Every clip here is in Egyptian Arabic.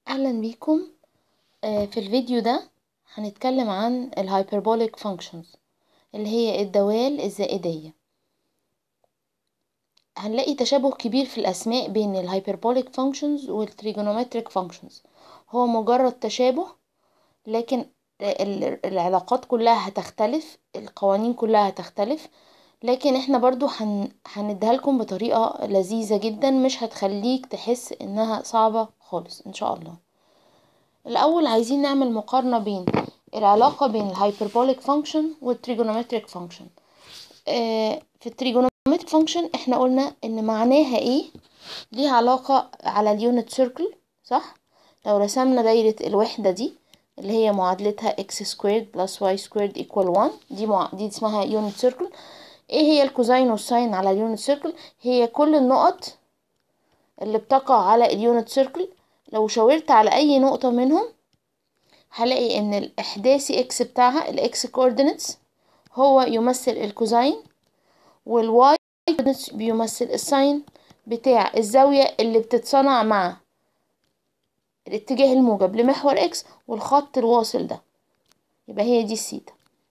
اهلا بيكم آه، في الفيديو ده هنتكلم عن الهايبربوليك فانكشنز اللي هي الدوال الزائدية هنلاقي تشابه كبير في الاسماء بين الهايبربوليك فانكشنز والتريجونومتريك فانكشنز هو مجرد تشابه لكن ال- العلاقات كلها هتختلف القوانين كلها هتختلف لكن احنا برضو هن... هنديها لكم بطريقة لذيذة جدا مش هتخليك تحس انها صعبة خالص ان شاء الله الاول عايزين نعمل مقارنة بين العلاقة بين الهايبربوليك فانكشن والتريجونومتريك فانكشن آه في التريجونومتريك فانكشن احنا قلنا ان معناها ايه ليها علاقة على اليونت سيركل صح لو رسمنا دايرة الوحدة دي اللي هي معادلتها x squared plus y squared equal 1 دي مع... دي اسمها يونت سيركل ايه هي الكوزين والساين على اليونت سيركل هي كل النقط اللي بتقع على اليونت سيركل لو شاورت على اي نقطة منهم هلاقي ان الاحداثي اكس بتاعها الاكس كوردينتس هو يمثل الكوزين والواي كوردينتس بيمثل الساين بتاع الزاوية اللي بتتصنع مع الاتجاه الموجب لمحور اكس والخط الواصل ده يبقى هي دي السيتا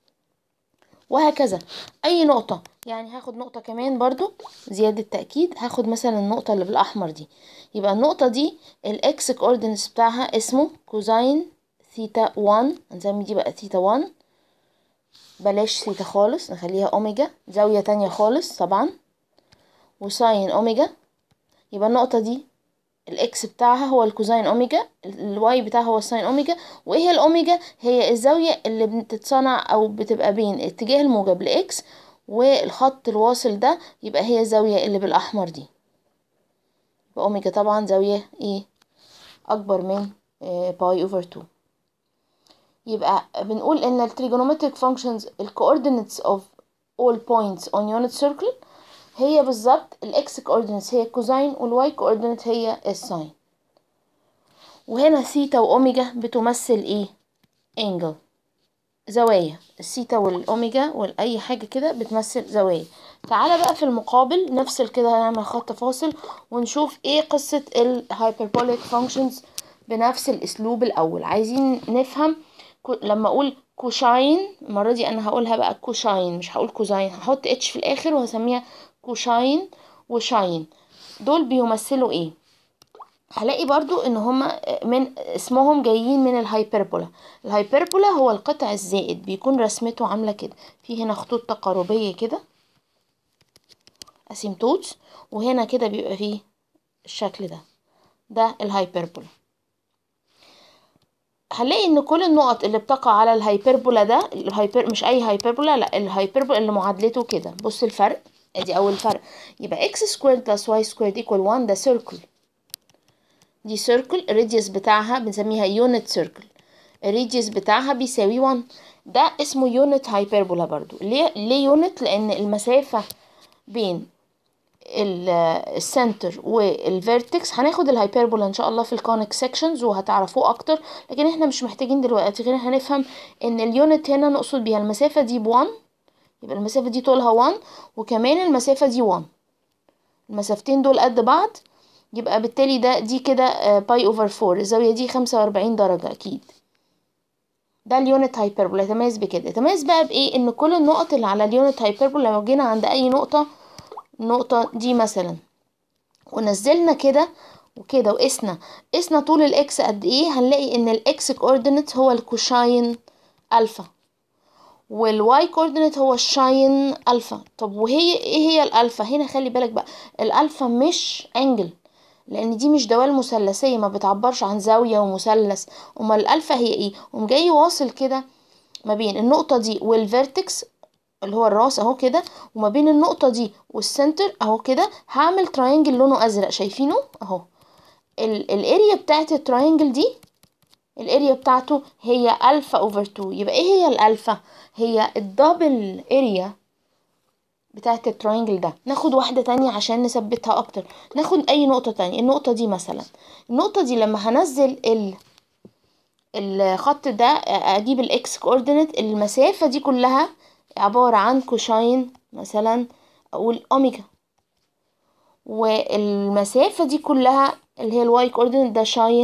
وهكذا اي نقطة يعني هاخد نقطة كمان برضو زيادة تأكيد هاخد مثلا النقطة اللي بالاحمر دي يبقى النقطة دي الاكس كوردينتس بتاعها اسمه كوزين ثيتا 1 هنسمي دي بقى ثيتا 1 بلاش ثيتا خالص نخليها اوميجا زاوية تانية خالص طبعا وساين اوميجا يبقى النقطة دي الاكس بتاعها هو الكوزين اوميجا الواي بتاعها هو الساين اوميجا وايه هي الاوميجا هي الزاوية اللي بتتصنع او بتبقى بين اتجاه الموجب لاكس والخط الواصل ده يبقى هي الزاوية اللي بالاحمر دي يبقى اوميجا طبعا زاوية ايه اكبر من باي اوفر 2 يبقى بنقول ان التريجونومتريك فانكشنز الكوردينيتس اوف all points on unit circle هي بالظبط الاكس كوردينيتس هي الكوزين والواي كوردينيت هي الساين وهنا ثيتا واوميجا بتمثل ايه انجل زوايا الثيتا والاوميجا والاي حاجه كده بتمثل زوايا تعالى بقى في المقابل نفصل كده هنعمل خط فاصل ونشوف ايه قصه الهايبربوليك فانكشنز بنفس الاسلوب الاول عايزين نفهم لما اقول كوشاين المره دي انا هقولها بقى كوشاين مش هقول كوزاين هحط اتش في الاخر وهسميها كوشاين وشاين دول بيمثلوا ايه هلاقي برضو ان هما من اسمهم جايين من الهايبربولا الهايبربولا هو القطع الزائد بيكون رسمته عامله كده في هنا خطوط تقاربيه كده اسيمتوتس وهنا كده بيبقى فيه الشكل ده ده الهايبربولا هنلاقي ان كل النقط اللي بتقع على الهايبربولا ده الهايبر مش اي هايبربولا لا الهايبربولا اللي معادلته كده بص الفرق ادي اول فرق يبقى x سكويرد بلس y سكويرد equal 1 ده سيركل دي سيركل الراديوس بتاعها بنسميها يونت سيركل الراديوس بتاعها بيساوي 1 ده اسمه يونت هايبربولا برضو ليه ليه يونت لان المسافه بين السنتر والفيرتكس هناخد الهايبربولا ان شاء الله في الكونيك سيكشنز وهتعرفوه اكتر لكن احنا مش محتاجين دلوقتي غير هنفهم ان اليونت هنا نقصد بيها المسافه دي ب1 يبقى المسافه دي طولها 1 وكمان المسافه دي 1 المسافتين دول قد بعض يبقى بالتالي ده دي كده باي اوفر 4 الزاويه دي 45 درجه اكيد ده اليونت هايبربولا يتميز بكده يتميز بقى بايه ان كل النقط اللي على اليونت هايبربولا لو جينا عند اي نقطه النقطة دي مثلا ونزلنا كده وكده وقسنا قسنا طول الاكس قد ايه هنلاقي ان الاكس كوردينيت هو الكوشاين الفا والواي كوردينيت هو الشاين الفا طب وهي ايه هي الالفا هنا خلي بالك بقى الالفا مش انجل لان دي مش دوال مثلثيه ما بتعبرش عن زاويه ومثلث امال الالفا هي ايه قوم جاي واصل كده ما بين النقطه دي والفيرتكس اللي هو الراس اهو كده وما بين النقطة دي والسنتر اهو كده هعمل تراينجل لونه ازرق شايفينه اهو الاريا بتاعت التراينجل دي الاريا بتاعته هي الفا اوفر 2 يبقى ايه هي الالفا هي الدبل اريا بتاعت التراينجل ده ناخد واحدة تانية عشان نثبتها اكتر ناخد اي نقطة تانية النقطة دي مثلا النقطة دي لما هنزل ال الخط ده اجيب الاكس كوردينيت المسافة دي كلها عبارة عن كوشاين مثلا أقول أوميجا والمسافة دي كلها اللي هي الواي كوردينيت ده شاين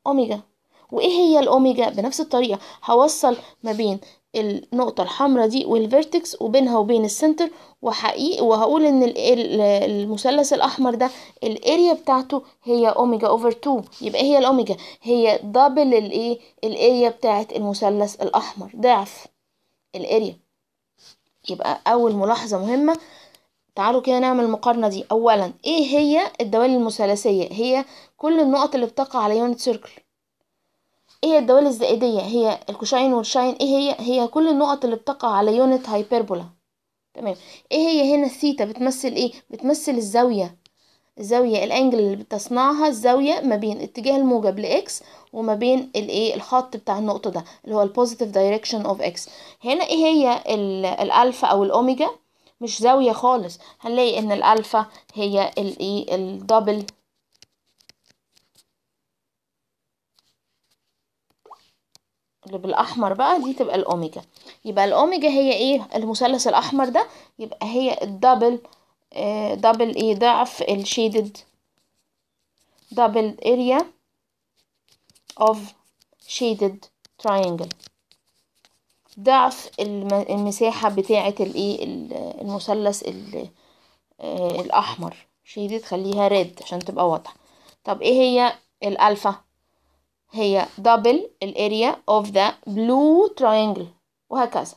اوميجا وايه هي الاوميجا بنفس الطريقه هوصل ما بين النقطة الحمراء دي والفيرتكس وبينها وبين السنتر وحقيقي وهقول ان المثلث الاحمر ده الاريا بتاعته هي اوميجا اوفر 2 يبقى هي الاوميجا هي دبل الايه الاريا بتاعت المثلث الاحمر ضعف الاريا يبقى اول ملاحظة مهمة تعالوا كده نعمل المقارنة دي اولا ايه هي الدوال المثلثية هي كل النقط اللي بتقع على يونت سيركل ايه هي الدوال الزائدية هي الكوشاين والشاين ايه هي هي كل النقط اللي بتقع على يونت هايبربولا تمام ايه هي هنا الثيتا بتمثل ايه بتمثل الزاوية الزاوية الانجل اللي بتصنعها الزاوية ما بين اتجاه الموجب لاكس وما بين الايه الخط بتاع النقطة ده اللي هو البوزيتيف دايركشن اوف اكس هنا ايه هي الالفا او الاوميجا مش زاوية خالص هنلاقي ان الالفا هي الايه الدبل اللي بالاحمر بقى دي تبقى الاوميجا يبقى الاوميجا هي ايه المثلث الاحمر ده يبقى هي الدبل آه دبل ايه ضعف الشيدد دبل اريا of shaded triangle ضعف المساحة بتاعة الايه المثلث آه الاحمر شيدد خليها ريد عشان تبقى واضحة طب ايه هي الالفا هي double الاريا of the blue triangle وهكذا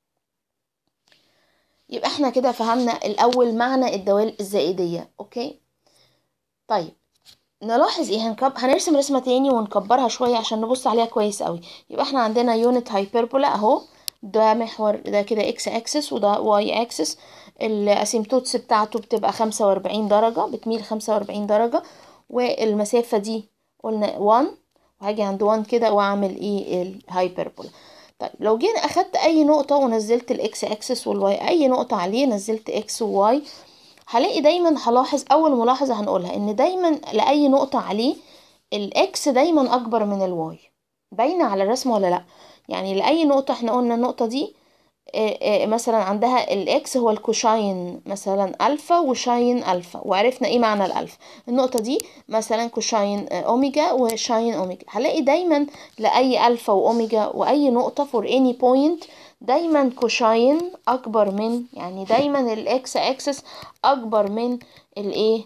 يبقى احنا كده فهمنا الاول معنى الدوال الزائدية اوكي طيب نلاحظ ايه هنكب... هنرسم رسمة تاني ونكبرها شوية عشان نبص عليها كويس قوي يبقى احنا عندنا يونت هايبربولا اهو ده محور ده كده اكس اكسس وده واي اكسس الاسيمتوتس بتاعته بتبقى خمسة واربعين درجة بتميل خمسة واربعين درجة والمسافة دي قلنا 1 وهاجي عند 1 كده واعمل ايه الهايبربولا طيب لو جينا اخدت اي نقطة ونزلت الاكس اكسس والواي اي نقطة عليه نزلت اكس وواي هلاقي دايما هلاحظ اول ملاحظة هنقولها ان دايما لاي نقطة عليه الاكس دايما اكبر من الواي باينة على الرسمة ولا لا يعني لاي نقطة احنا قلنا النقطة دي مثلا عندها الاكس هو الكوشاين مثلا الفا وشاين الفا وعرفنا ايه معنى الالفا النقطة دي مثلا كوشاين اوميجا وشاين اوميجا هلاقي دايما لاي الفا واوميجا واي نقطة for any point دايما كوشاين اكبر من يعني دايما الاكس اكسس اكبر من الايه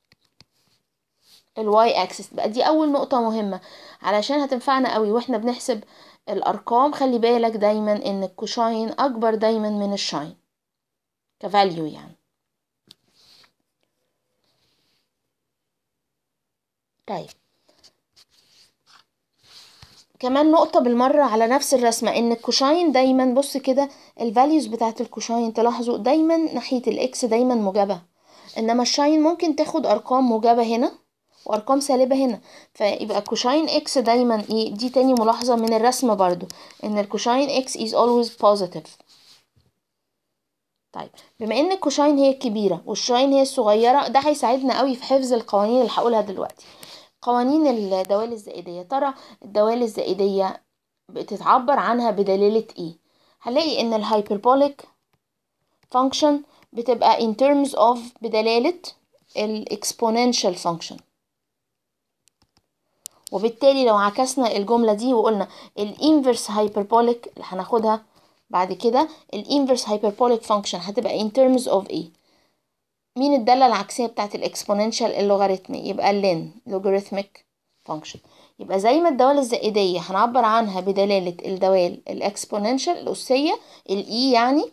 الواي اكسس بقى دي اول نقطة مهمة علشان هتنفعنا قوي واحنا بنحسب الارقام خلي بالك دايما ان الكوشاين اكبر دايما من الشاين كفاليو يعني طيب كمان نقطة بالمرة على نفس الرسمة ان الكوشاين دايما بص كده الفاليوز بتاعت الكوشاين تلاحظوا دايما ناحية الاكس دايما موجبة انما الشاين ممكن تاخد ارقام موجبة هنا وارقام سالبة هنا فيبقى كوشاين اكس دايما ايه دي تاني ملاحظة من الرسمة برضو ان الكوشاين اكس is always positive طيب بما ان الكوشاين هي الكبيرة والشاين هي الصغيرة ده هيساعدنا قوي في حفظ القوانين اللي هقولها دلوقتي قوانين الدوال الزائدية ترى الدوال الزائدية بتتعبر عنها بدلالة ايه هنلاقي ان الهايبربوليك function بتبقى in terms of بدلالة الاكسبوننشال function وبالتالي لو عكسنا الجملة دي وقلنا الانفرس هايبربوليك اللي هناخدها بعد كده الانفرس هايبربوليك فانكشن هتبقى in terms of ايه مين الدالة العكسية بتاعت الاكسبوننشال اللوغاريتمي يبقى اللين لوغاريتميك فانكشن يبقى زي ما الدوال الزائدية هنعبر عنها بدلالة الدوال الاكسبوننشال الأسية الاي يعني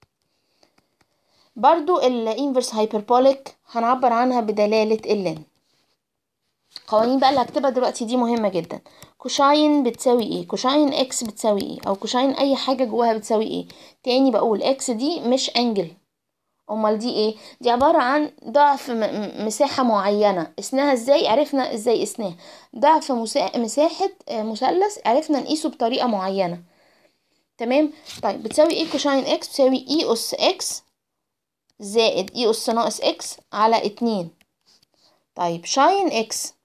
برضو الانفرس هايبربوليك هنعبر عنها بدلالة اللين قوانين بقى اللي هكتبها دلوقتي دي مهمة جدا كوشاين بتساوي ايه كوشاين اكس بتساوي ايه او كوشاين اي حاجة جواها بتساوي ايه تاني بقول اكس دي مش انجل امال دي ايه دي عبارة عن ضعف مساحة معينة قسناها ازاي عرفنا ازاي قسناها ضعف مساحة مثلث عرفنا نقيسه بطريقة معينة تمام طيب بتساوي ايه كوشاين اكس بتساوي اي اس اكس زائد اي اس ناقص اكس على اتنين طيب شاين اكس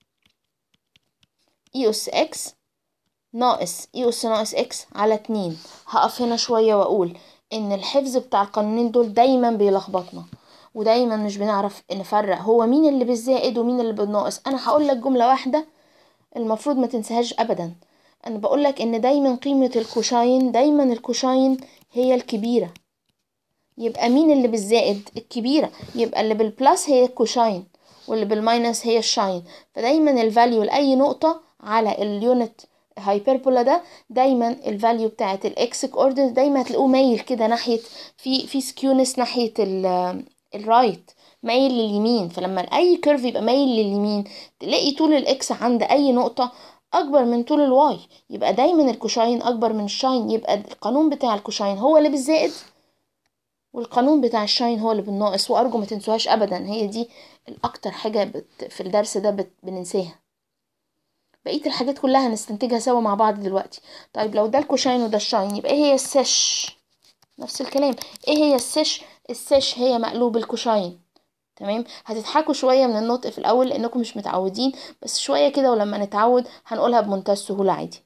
اي اس اكس ناقص اي اس ناقص اكس على اتنين هقف هنا شوية واقول ان الحفظ بتاع القانونين دول دايما بيلخبطنا ودايما مش بنعرف نفرق هو مين اللي بالزائد ومين اللي بالناقص انا هقول لك جملة واحدة المفروض ما تنساهاش ابدا انا بقولك ان دايما قيمة الكوشاين دايما الكوشاين هي الكبيرة يبقى مين اللي بالزائد الكبيرة يبقى اللي بالبلس هي الكوشاين واللي بالماينس هي الشاين فدايما الفاليو لأي نقطة على اليونت هايبربولا ده دايما الفاليو بتاعت الاكس كوردينت دايما هتلاقوه مايل كده ناحية في في سكيونس ناحية الرايت مايل لليمين فلما اي كيرف يبقى مايل لليمين تلاقي طول الاكس عند اي نقطة اكبر من طول الواي يبقى دايما الكوشاين اكبر من الشاين يبقى القانون بتاع الكوشاين هو اللي بالزائد والقانون بتاع الشاين هو اللي بالناقص وارجو ما تنسوهاش ابدا هي دي الاكتر حاجة بت في الدرس ده بت بننساها بقية الحاجات كلها هنستنتجها سوا مع بعض دلوقتي طيب لو ده الكوشاين وده الشاين يبقى ايه هي السش نفس الكلام ايه هي السش السش هي مقلوب الكوشاين تمام هتضحكوا شوية من النطق في الأول لأنكم مش متعودين بس شوية كده ولما نتعود هنقولها بمنتهى السهولة عادي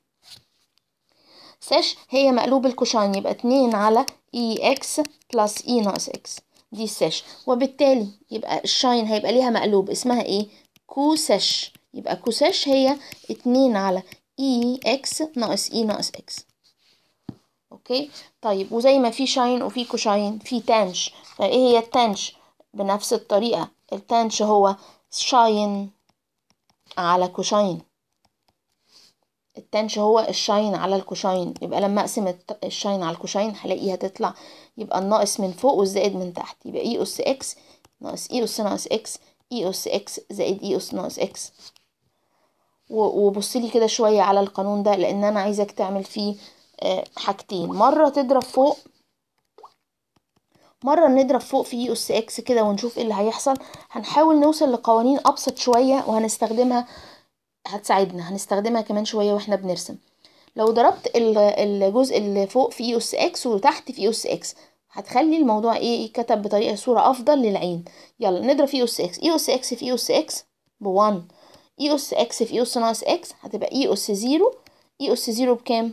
سش هي مقلوب الكوشاين يبقى اتنين على اي اكس بلس اي ناقص اكس دي السش وبالتالي يبقى الشاين هيبقى ليها مقلوب اسمها ايه كوسش يبقى كوسش هي اتنين على اي اكس ناقص اي ناقص اكس اوكي طيب وزي ما في شاين وفي كوشاين في تانش فايه هي التانش بنفس الطريقة التانش هو شاين على كوشاين التانش هو الشاين على الكوشاين يبقى لما اقسم الشاين على الكوشاين هلاقيها تطلع يبقى الناقص من فوق والزائد من تحت يبقى اي اس اكس ناقص اي اس ناقص اكس اي اس اكس زائد اي اس ناقص اكس وبصلي كده شوية على القانون ده لان انا عايزك تعمل فيه حاجتين مرة تضرب فوق مرة نضرب فوق في اي اس اكس كده ونشوف ايه اللي هيحصل هنحاول نوصل لقوانين ابسط شوية وهنستخدمها هتساعدنا هنستخدمها كمان شوية واحنا بنرسم لو ضربت الجزء اللي فوق في اي اس اكس وتحت في اي اس اكس هتخلي الموضوع ايه يتكتب بطريقة صورة افضل للعين يلا نضرب في اي اس اكس اي اس اكس في اي اس اكس بوان اي اس اكس في اي اس ناقص اكس هتبقى اي اس زيرو اي اس زيرو بكام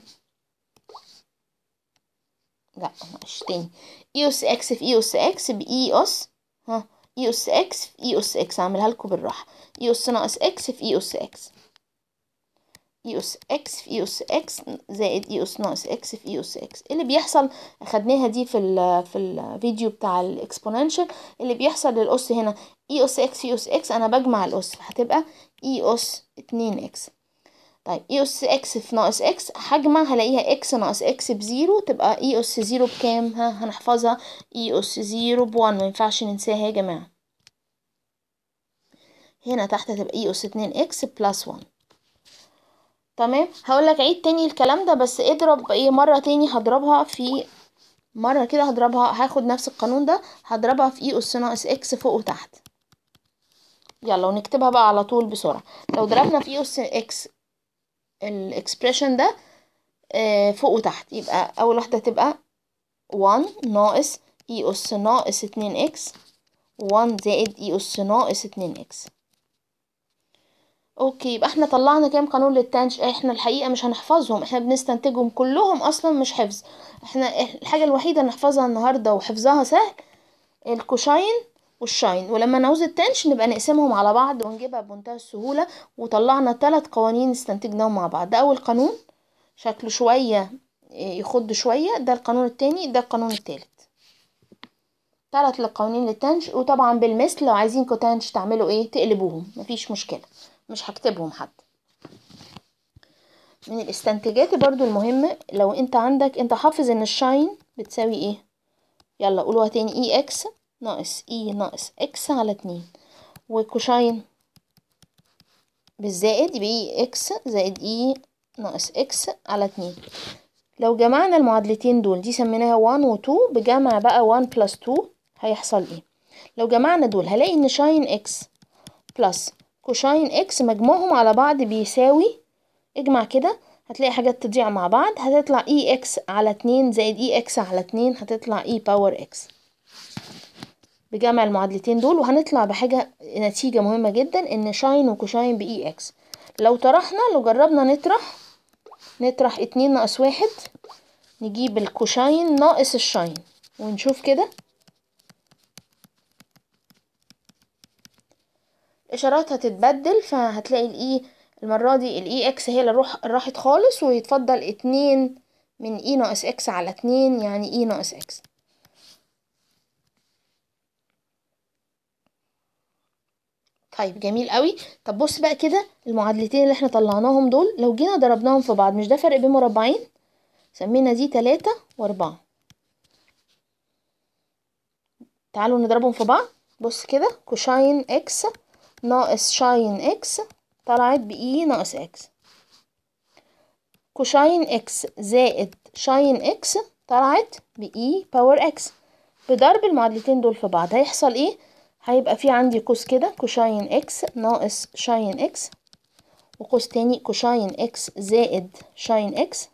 لا معلش تاني اي اس اكس في اي اس اكس باي اس ها اي اس اكس في اي اس اكس هعملها لكم بالراحه اي اس ناقص اكس في اي اس اكس اي اس اكس في اي اس اكس زائد اي اس ناقص اكس في اي اس اكس اللي بيحصل اخدناها دي في ال في الفيديو بتاع الاكسبوننشال اللي بيحصل للاس هنا اي اس اكس في اي اس اكس انا بجمع الاس هتبقى اي اس اتنين اكس طيب اي اس اكس في ناقص اكس هجمع هلاقيها اكس ناقص اكس بزيرو تبقى اي اس زيرو بكام ها هنحفظها اي اس زيرو بوان مينفعش ننساها يا جماعة هنا تحت هتبقى اي اس اتنين اكس بلس وان تمام هقولك عيد تاني الكلام ده بس اضرب ايه مرة تاني هضربها في مرة كده هضربها هاخد نفس القانون ده هضربها في اي اس ناقص اكس فوق وتحت يلا ونكتبها بقى على طول بسرعة لو ضربنا في اي اس اكس الاكسبريشن ده آه فوق وتحت يبقى اول واحدة تبقى 1 ناقص اي اس ناقص اتنين اكس 1 زائد اي اس ناقص اتنين اكس اوكي يبقى احنا طلعنا كام قانون للتانش احنا الحقيقة مش هنحفظهم احنا بنستنتجهم كلهم اصلا مش حفظ احنا الحاجة الوحيدة نحفظها النهاردة وحفظها سهل الكوشاين والشاين ولما نعوز التنش نبقى نقسمهم على بعض ونجيبها بمنتهى السهولة وطلعنا ثلاث قوانين استنتجناهم مع بعض ده أول قانون شكله شوية يخض شوية ده القانون التاني ده القانون التالت ثلاث القوانين للتنش وطبعا بالمثل لو عايزين كوتانش تعملوا ايه تقلبوهم مفيش مشكلة مش هكتبهم حتى من الاستنتاجات برضو المهمة لو انت عندك انت حافظ ان الشاين بتساوي ايه يلا قولوها تاني اي اكس ناقص اي ناقص اكس على اتنين وكوشاين بالزائد يبقى اي اكس زائد اي ناقص اكس على اتنين لو جمعنا المعادلتين دول دي سميناها 1 و 2 بجمع بقى 1 بلس 2 هيحصل ايه لو جمعنا دول هلاقي ان شاين اكس بلس كوشاين اكس مجموعهم على بعض بيساوي اجمع كده هتلاقي حاجات تضيع مع بعض هتطلع اي اكس على اتنين زائد اي اكس على اتنين هتطلع اي باور اكس بجمع المعادلتين دول وهنطلع بحاجة نتيجة مهمة جدا ان شاين وكوشاين باي اكس لو طرحنا لو جربنا نطرح نطرح اتنين ناقص واحد نجيب الكوشاين ناقص الشاين ونشوف كده الاشارات هتتبدل فهتلاقي الاي المرة دي الاي اكس هي اللي روح راحت خالص ويتفضل اتنين من اي ناقص اكس على اتنين يعني اي ناقص اكس طيب جميل قوي طب بص بقى كده المعادلتين اللي احنا طلعناهم دول لو جينا ضربناهم في بعض مش ده فرق بين مربعين سمينا دي تلاتة واربعة تعالوا نضربهم في بعض بص كده كوشاين اكس ناقص شاين اكس طلعت بإي ناقص اكس كوشاين اكس زائد شاين اكس طلعت بإي باور اكس بضرب المعادلتين دول في بعض هيحصل ايه هيبقى في عندي قوس كده كوشاين اكس ناقص شاين اكس وقوس تاني كوشاين اكس زائد شاين اكس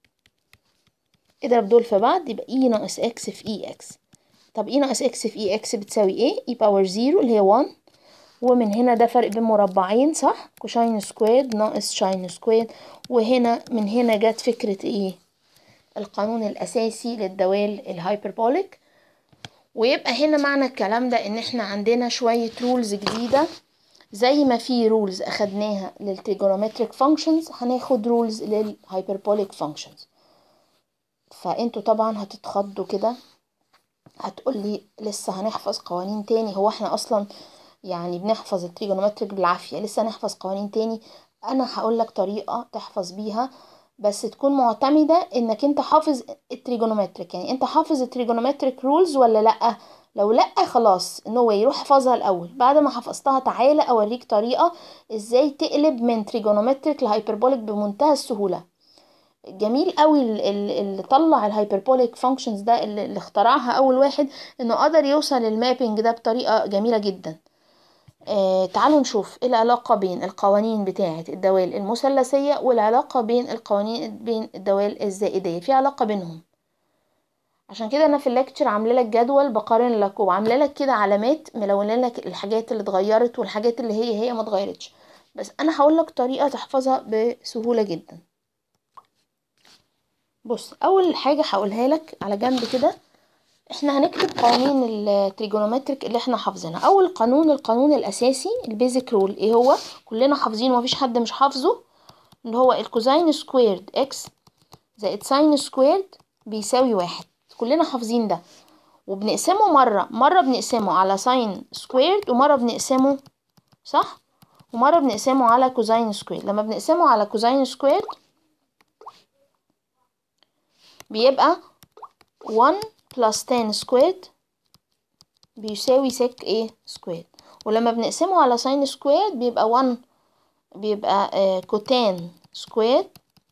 اضرب دول في بعض يبقى اي ناقص اكس في اي اكس طب اي ناقص اكس في اي اكس بتساوي ايه اي باور زيرو اللي هي 1 ومن هنا ده فرق بين مربعين صح كوشاين سكويد ناقص شاين سكويد وهنا من هنا جت فكرة ايه القانون الاساسي للدوال الهايبربوليك ويبقى هنا معنى الكلام ده ان احنا عندنا شوية رولز جديدة زي ما في رولز اخدناها للتريجونومتريك فانكشنز هناخد رولز للهايبربوليك فانكشنز فانتوا طبعا هتتخضوا كده هتقولي لسه هنحفظ قوانين تاني هو احنا اصلا يعني بنحفظ التريجونومتريك بالعافية لسه هنحفظ قوانين تاني انا هقولك طريقة تحفظ بيها بس تكون معتمدة انك انت حافظ التريجونومتريك يعني انت حافظ التريجونومتريك رولز ولا لأ لو لأ خلاص نو واي روح احفظها الاول بعد ما حفظتها تعالى اوريك طريقة ازاي تقلب من تريجونومتريك لهايبربوليك بمنتهى السهولة جميل قوي اللي طلع الهايبربوليك فانكشنز ده اللي اخترعها اول واحد انه قدر يوصل للمابينج ده بطريقة جميلة جدا آه تعالوا نشوف ايه العلاقة بين القوانين بتاعة الدوال المثلثية والعلاقة بين القوانين بين الدوال الزائدية في علاقة بينهم عشان كده انا في الليكتشر عامله لك جدول بقارن لك وعامله لك كده علامات ملونه لك الحاجات اللي اتغيرت والحاجات اللي هي هي ما اتغيرتش بس انا هقول لك طريقه تحفظها بسهوله جدا بص اول حاجه هقولها لك على جنب كده احنا هنكتب قوانين التريجونومتريك اللي احنا حافظينها اول قانون القانون الاساسي البيزك رول ايه هو كلنا حافظينه ومفيش حد مش حافظه اللي هو الكوزاين سكويرد اكس زائد ساين سكويرد بيساوي واحد كلنا حافظين ده وبنقسمه مرة مرة بنقسمه على ساين سكويرد ومرة بنقسمه صح ومرة بنقسمه على كوزاين سكويرد لما بنقسمه على كوزاين سكويرد بيبقى 1 بلس 10 سكويرد بيساوي سك ايه سكويرد ولما بنقسمه على ساين سكويرد بيبقى 1 بيبقى آه كوتان سكويرد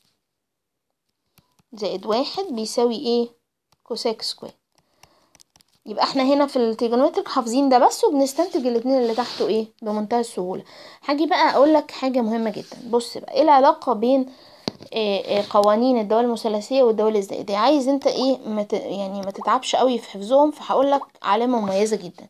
زائد واحد بيساوي ايه كوسيك سكوير يبقى احنا هنا في التريجونومتريك حافظين ده بس وبنستنتج الاتنين اللي تحته ايه بمنتهى السهوله هاجي بقى اقول لك حاجه مهمه جدا بص بقى ايه العلاقه بين إيه إيه قوانين الدول المثلثيه والدول الزائديه عايز انت ايه مت يعني ما تتعبش قوي في حفظهم فهقول لك علامه مميزه جدا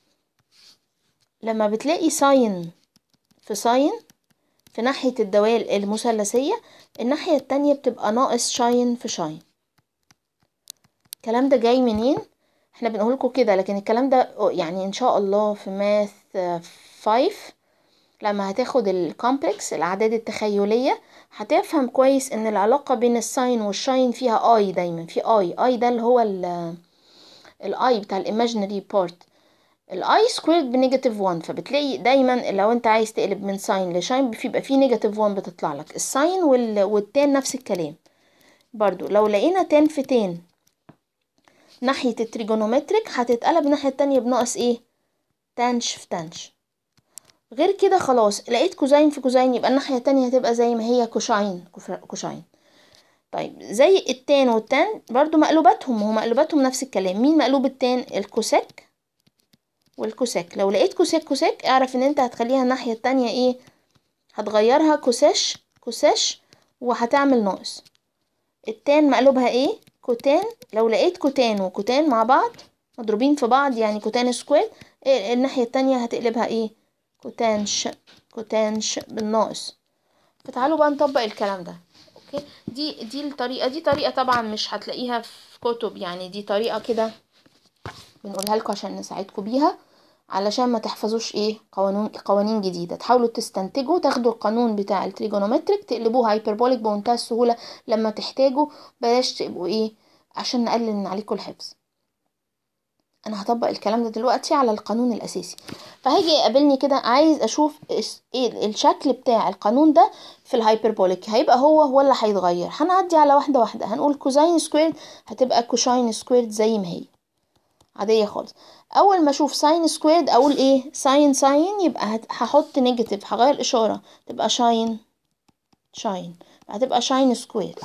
لما بتلاقي ساين في ساين في ناحيه الدوال المثلثيه الناحيه التانية بتبقى ناقص شاين في شاين الكلام ده جاي منين احنا بنقول لكم كده لكن الكلام ده يعني ان شاء الله في ماث 5 لما هتاخد الكومبلكس الاعداد التخيليه هتفهم كويس ان العلاقه بين الساين والشاين فيها اي دايما في اي اي ده اللي هو الاي بتاع الايماجينري بارت الاي سكويرد بنيجاتيف 1 فبتلاقي دايما لو انت عايز تقلب من ساين لشاين بيبقى فيه نيجاتيف 1 بتطلع لك الساين وال... والتان نفس الكلام برضو لو لقينا تان في تان ناحية التريجونومتريك هتتقلب الناحية التانية بناقص ايه تانش في تانش غير كده خلاص لقيت كوزين في كوزين يبقى الناحية التانية هتبقى زي ما هي كوشاين كوشاين طيب زي التان والتان برضو مقلوباتهم هو مقلوباتهم نفس الكلام مين مقلوب التان الكوسيك والكوسيك لو لقيت كوسيك كوسيك اعرف ان انت هتخليها الناحية التانية ايه هتغيرها كوسيش كوسيش وهتعمل ناقص التان مقلوبها ايه كوتان لو لقيت كوتان وكوتان مع بعض مضروبين في بعض يعني كوتان سكوير إيه الناحية التانية هتقلبها ايه كوتانش كوتانش بالناقص فتعالوا بقى نطبق الكلام ده اوكي دي دي الطريقة دي طريقة طبعا مش هتلاقيها في كتب يعني دي طريقة كده بنقولها لكم عشان نساعدكم بيها علشان ما تحفظوش ايه قوانين قوانين جديده تحاولوا تستنتجوا تاخدوا القانون بتاع التريجونومتريك تقلبوه هايبربوليك بمنتهى السهوله لما تحتاجوا بلاش تبقوا ايه عشان نقلل من عليكم الحفظ انا هطبق الكلام ده دلوقتي على القانون الاساسي فهيجي يقابلني كده عايز اشوف ايه الشكل بتاع القانون ده في الهايبربوليك هيبقى هو ولا هيتغير هنعدي على واحده واحده هنقول كوزين سكويرد هتبقى كوشاين سكويرد زي ما هي عاديه خالص اول ما اشوف ساين سكويرد اقول ايه ساين ساين يبقى هحط نيجاتيف هغير الاشاره تبقى شاين شاين هتبقى شاين سكويرد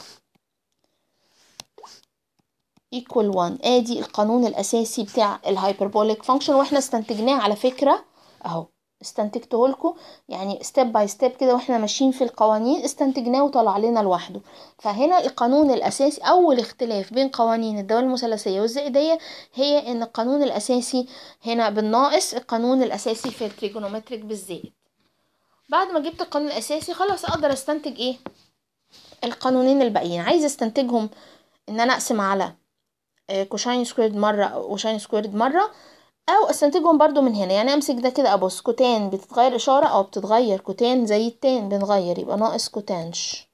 equal 1 ادي القانون الاساسي بتاع الهايبربوليك فانكشن واحنا استنتجناه على فكره اهو استنتجته لكم يعني ستيب باي ستيب كده واحنا ماشيين في القوانين استنتجناه وطلع لنا لوحده فهنا القانون الاساسي اول اختلاف بين قوانين الدوال المثلثيه والزائديه هي ان القانون الاساسي هنا بالناقص القانون الاساسي في التريجونومتريك بالزائد بعد ما جبت القانون الاساسي خلاص اقدر استنتج ايه القانونين الباقيين عايز استنتجهم ان انا اقسم على كوشاين سكويرد مرة وشاين سكويرد مرة او استنتجهم برضو من هنا يعني امسك ده كده ابص كوتان بتتغير اشارة او بتتغير كوتان زي التان بنغير يبقى ناقص كوتانش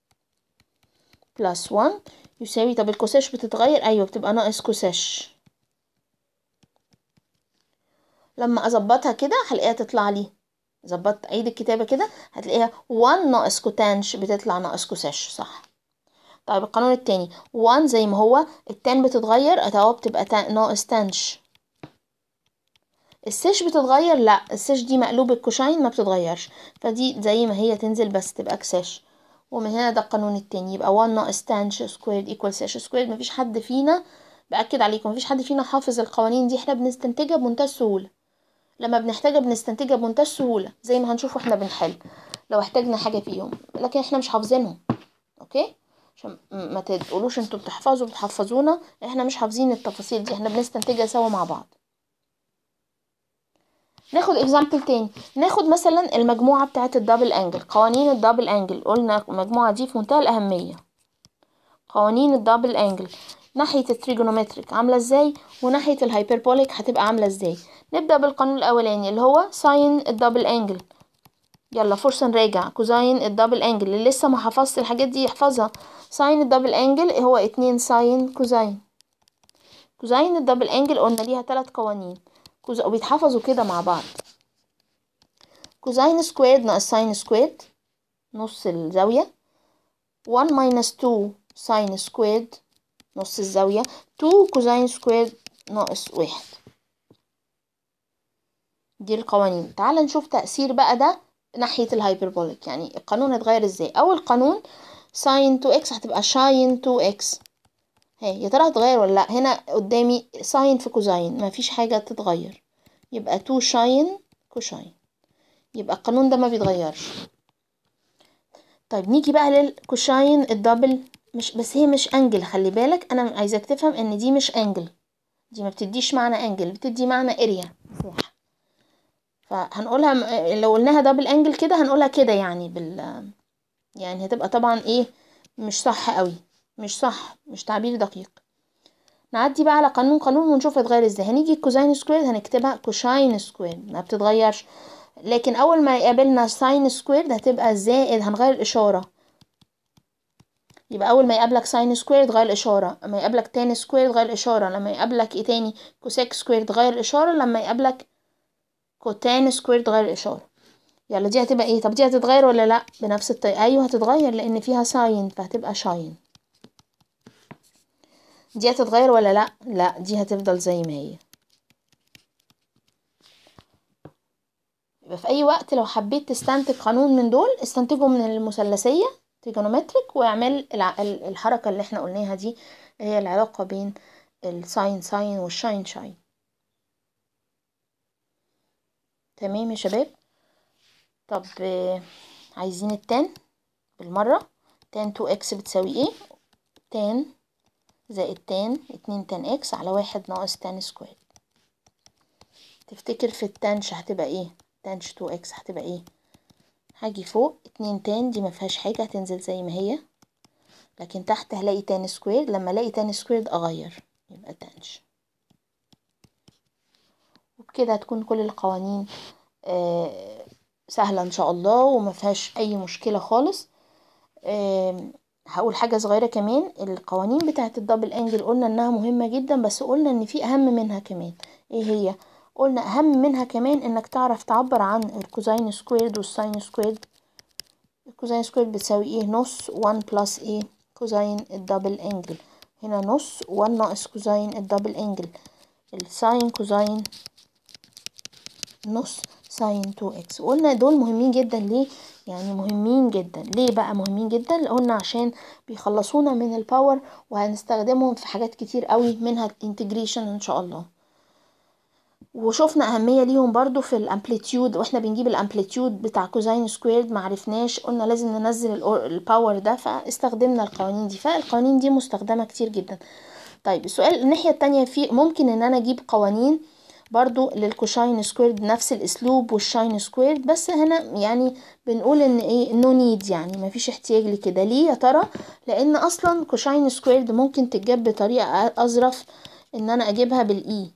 بلس وان يساوي طب الكوساش بتتغير ايوه بتبقى ناقص كوساش لما اظبطها كده هلاقيها تطلع لي ظبطت عيد الكتابة كده هتلاقيها 1 ناقص كوتانش بتطلع ناقص كوساش صح طيب القانون التاني 1 زي ما هو التان بتتغير اهو بتبقى ناقص تانش السيش بتتغير لا السيش دي مقلوب الكوشاين ما بتتغيرش فدي زي ما هي تنزل بس تبقى كساش ومن هنا ده القانون التاني يبقى 1 ناقص تانش سكويرد ايكوال سيش سكويرد مفيش حد فينا باكد عليكم مفيش حد فينا حافظ القوانين دي احنا بنستنتجها بمنتهى السهوله لما بنحتاجها بنستنتجها بمنتهى السهوله زي ما هنشوف واحنا بنحل لو احتاجنا حاجه فيهم لكن احنا مش حافظينهم اوكي عشان ما تقولوش انتوا بتحفظوا بتحفظونا احنا مش حافظين التفاصيل دي احنا بنستنتجها سوا مع بعض ناخد اكزامبل تاني ناخد مثلا المجموعة بتاعت الدبل انجل قوانين الدبل انجل قلنا المجموعة دي في منتهى الأهمية قوانين الدبل انجل ناحية التريجونومتريك عاملة ازاي وناحية الهايبربوليك هتبقى عاملة ازاي نبدأ بالقانون الأولاني اللي هو ساين الدبل انجل يلا فرصة نراجع كوزاين الدبل انجل اللي لسه ما حفظت الحاجات دي يحفظها ساين الدبل انجل هو اتنين ساين كوزاين كوزاين الدبل انجل قلنا ليها تلات قوانين كوز... وبيتحفظوا كده مع بعض كوزاين سكويرد ناقص ساين سكويرد نص الزاوية 1 minus 2 ساين سكويرد نص الزاوية 2 كوزاين سكويرد ناقص واحد دي القوانين تعال نشوف تأثير بقى ده ناحية الهايبربوليك يعني القانون هيتغير ازاي اول قانون ساين 2 اكس هتبقى شاين 2 اكس هي يا ترى هتغير ولا لا هنا قدامي ساين في كوزاين مفيش حاجة تتغير يبقى 2 شاين كوشاين يبقى القانون ده ما بيتغيرش طيب نيجي بقى للكوشاين الدبل مش بس هي مش انجل خلي بالك انا عايزاك تفهم ان دي مش انجل دي ما بتديش معنى انجل بتدي معنى اريا مساحة فهنقولها لو قلناها دبل انجل كده هنقولها كده يعني بال يعني هتبقى طبعا ايه مش صح قوي مش صح مش تعبير دقيق نعدي بقى على قانون قانون ونشوف هتغير ازاي هنيجي كوزين سكوير هنكتبها كوشاين سكوير ما بتتغيرش لكن اول ما يقابلنا ساين سكوير هتبقى زائد هنغير الاشاره يبقى اول ما يقابلك ساين سكوير تغير الاشاره لما يقابلك تاني سكوير تغير الاشاره لما يقابلك ايه تاني كوسيك سكوير تغير الاشاره لما يقابلك كوتان سكوير تغير الاشاره يلا دي هتبقى ايه طب دي هتتغير ولا لا بنفس الطريقه ايوه هتتغير لان فيها ساين فهتبقى شاين دي هتتغير ولا لا لا دي هتفضل زي ما هي يبقى في اي وقت لو حبيت تستنتج قانون من دول استنتجه من المثلثيه تريجونومتريك واعمل الحركه اللي احنا قلناها دي هي العلاقه بين الساين ساين والشاين شاين تمام يا شباب طب عايزين التان بالمره تان 2 اكس بتساوي ايه تان زائد تان اتنين تان اكس على واحد ناقص تان سكوير تفتكر في التانش هتبقى ايه تانش تو اكس هتبقى ايه هاجي فوق اتنين تان دي مفيهاش حاجة هتنزل زي ما هي لكن تحت هلاقي تان سكوير لما الاقي تان سكوير اغير يبقى تانش وبكده هتكون كل القوانين آه، سهلة ان شاء الله وما فيهاش اي مشكلة خالص آم، هقول حاجة صغيرة كمان القوانين بتاعة الدبل انجل قلنا انها مهمة جدا بس قلنا ان في اهم منها كمان ايه هي قلنا اهم منها كمان انك تعرف تعبر عن الكوزين سكويرد والساين سكويرد الكوزين سكويرد بتساوي ايه نص 1 بلس ايه كوزين الدبل انجل هنا نص 1 ناقص كوزين الدبل انجل الساين كوزين نص ساين 2 اكس وقلنا دول مهمين جدا ليه يعني مهمين جدا ليه بقى مهمين جدا قلنا عشان بيخلصونا من الباور وهنستخدمهم في حاجات كتير قوي منها الانتجريشن ان شاء الله وشفنا اهميه ليهم برضو في الامبليتيود واحنا بنجيب الامبليتيود بتاع كوزين سكويرد معرفناش قلنا لازم ننزل الأور- الباور ده فاستخدمنا القوانين دي فالقوانين دي مستخدمه كتير جدا طيب السؤال الناحيه التانية في ممكن ان انا اجيب قوانين برضو للكوشاين سكويرد نفس الاسلوب والشاين سكويرد بس هنا يعني بنقول ان ايه نو نيد يعني مفيش احتياج لكده ليه يا ترى لان اصلا كوشاين سكويرد ممكن تتجاب بطريقه اظرف ان انا اجيبها بالاي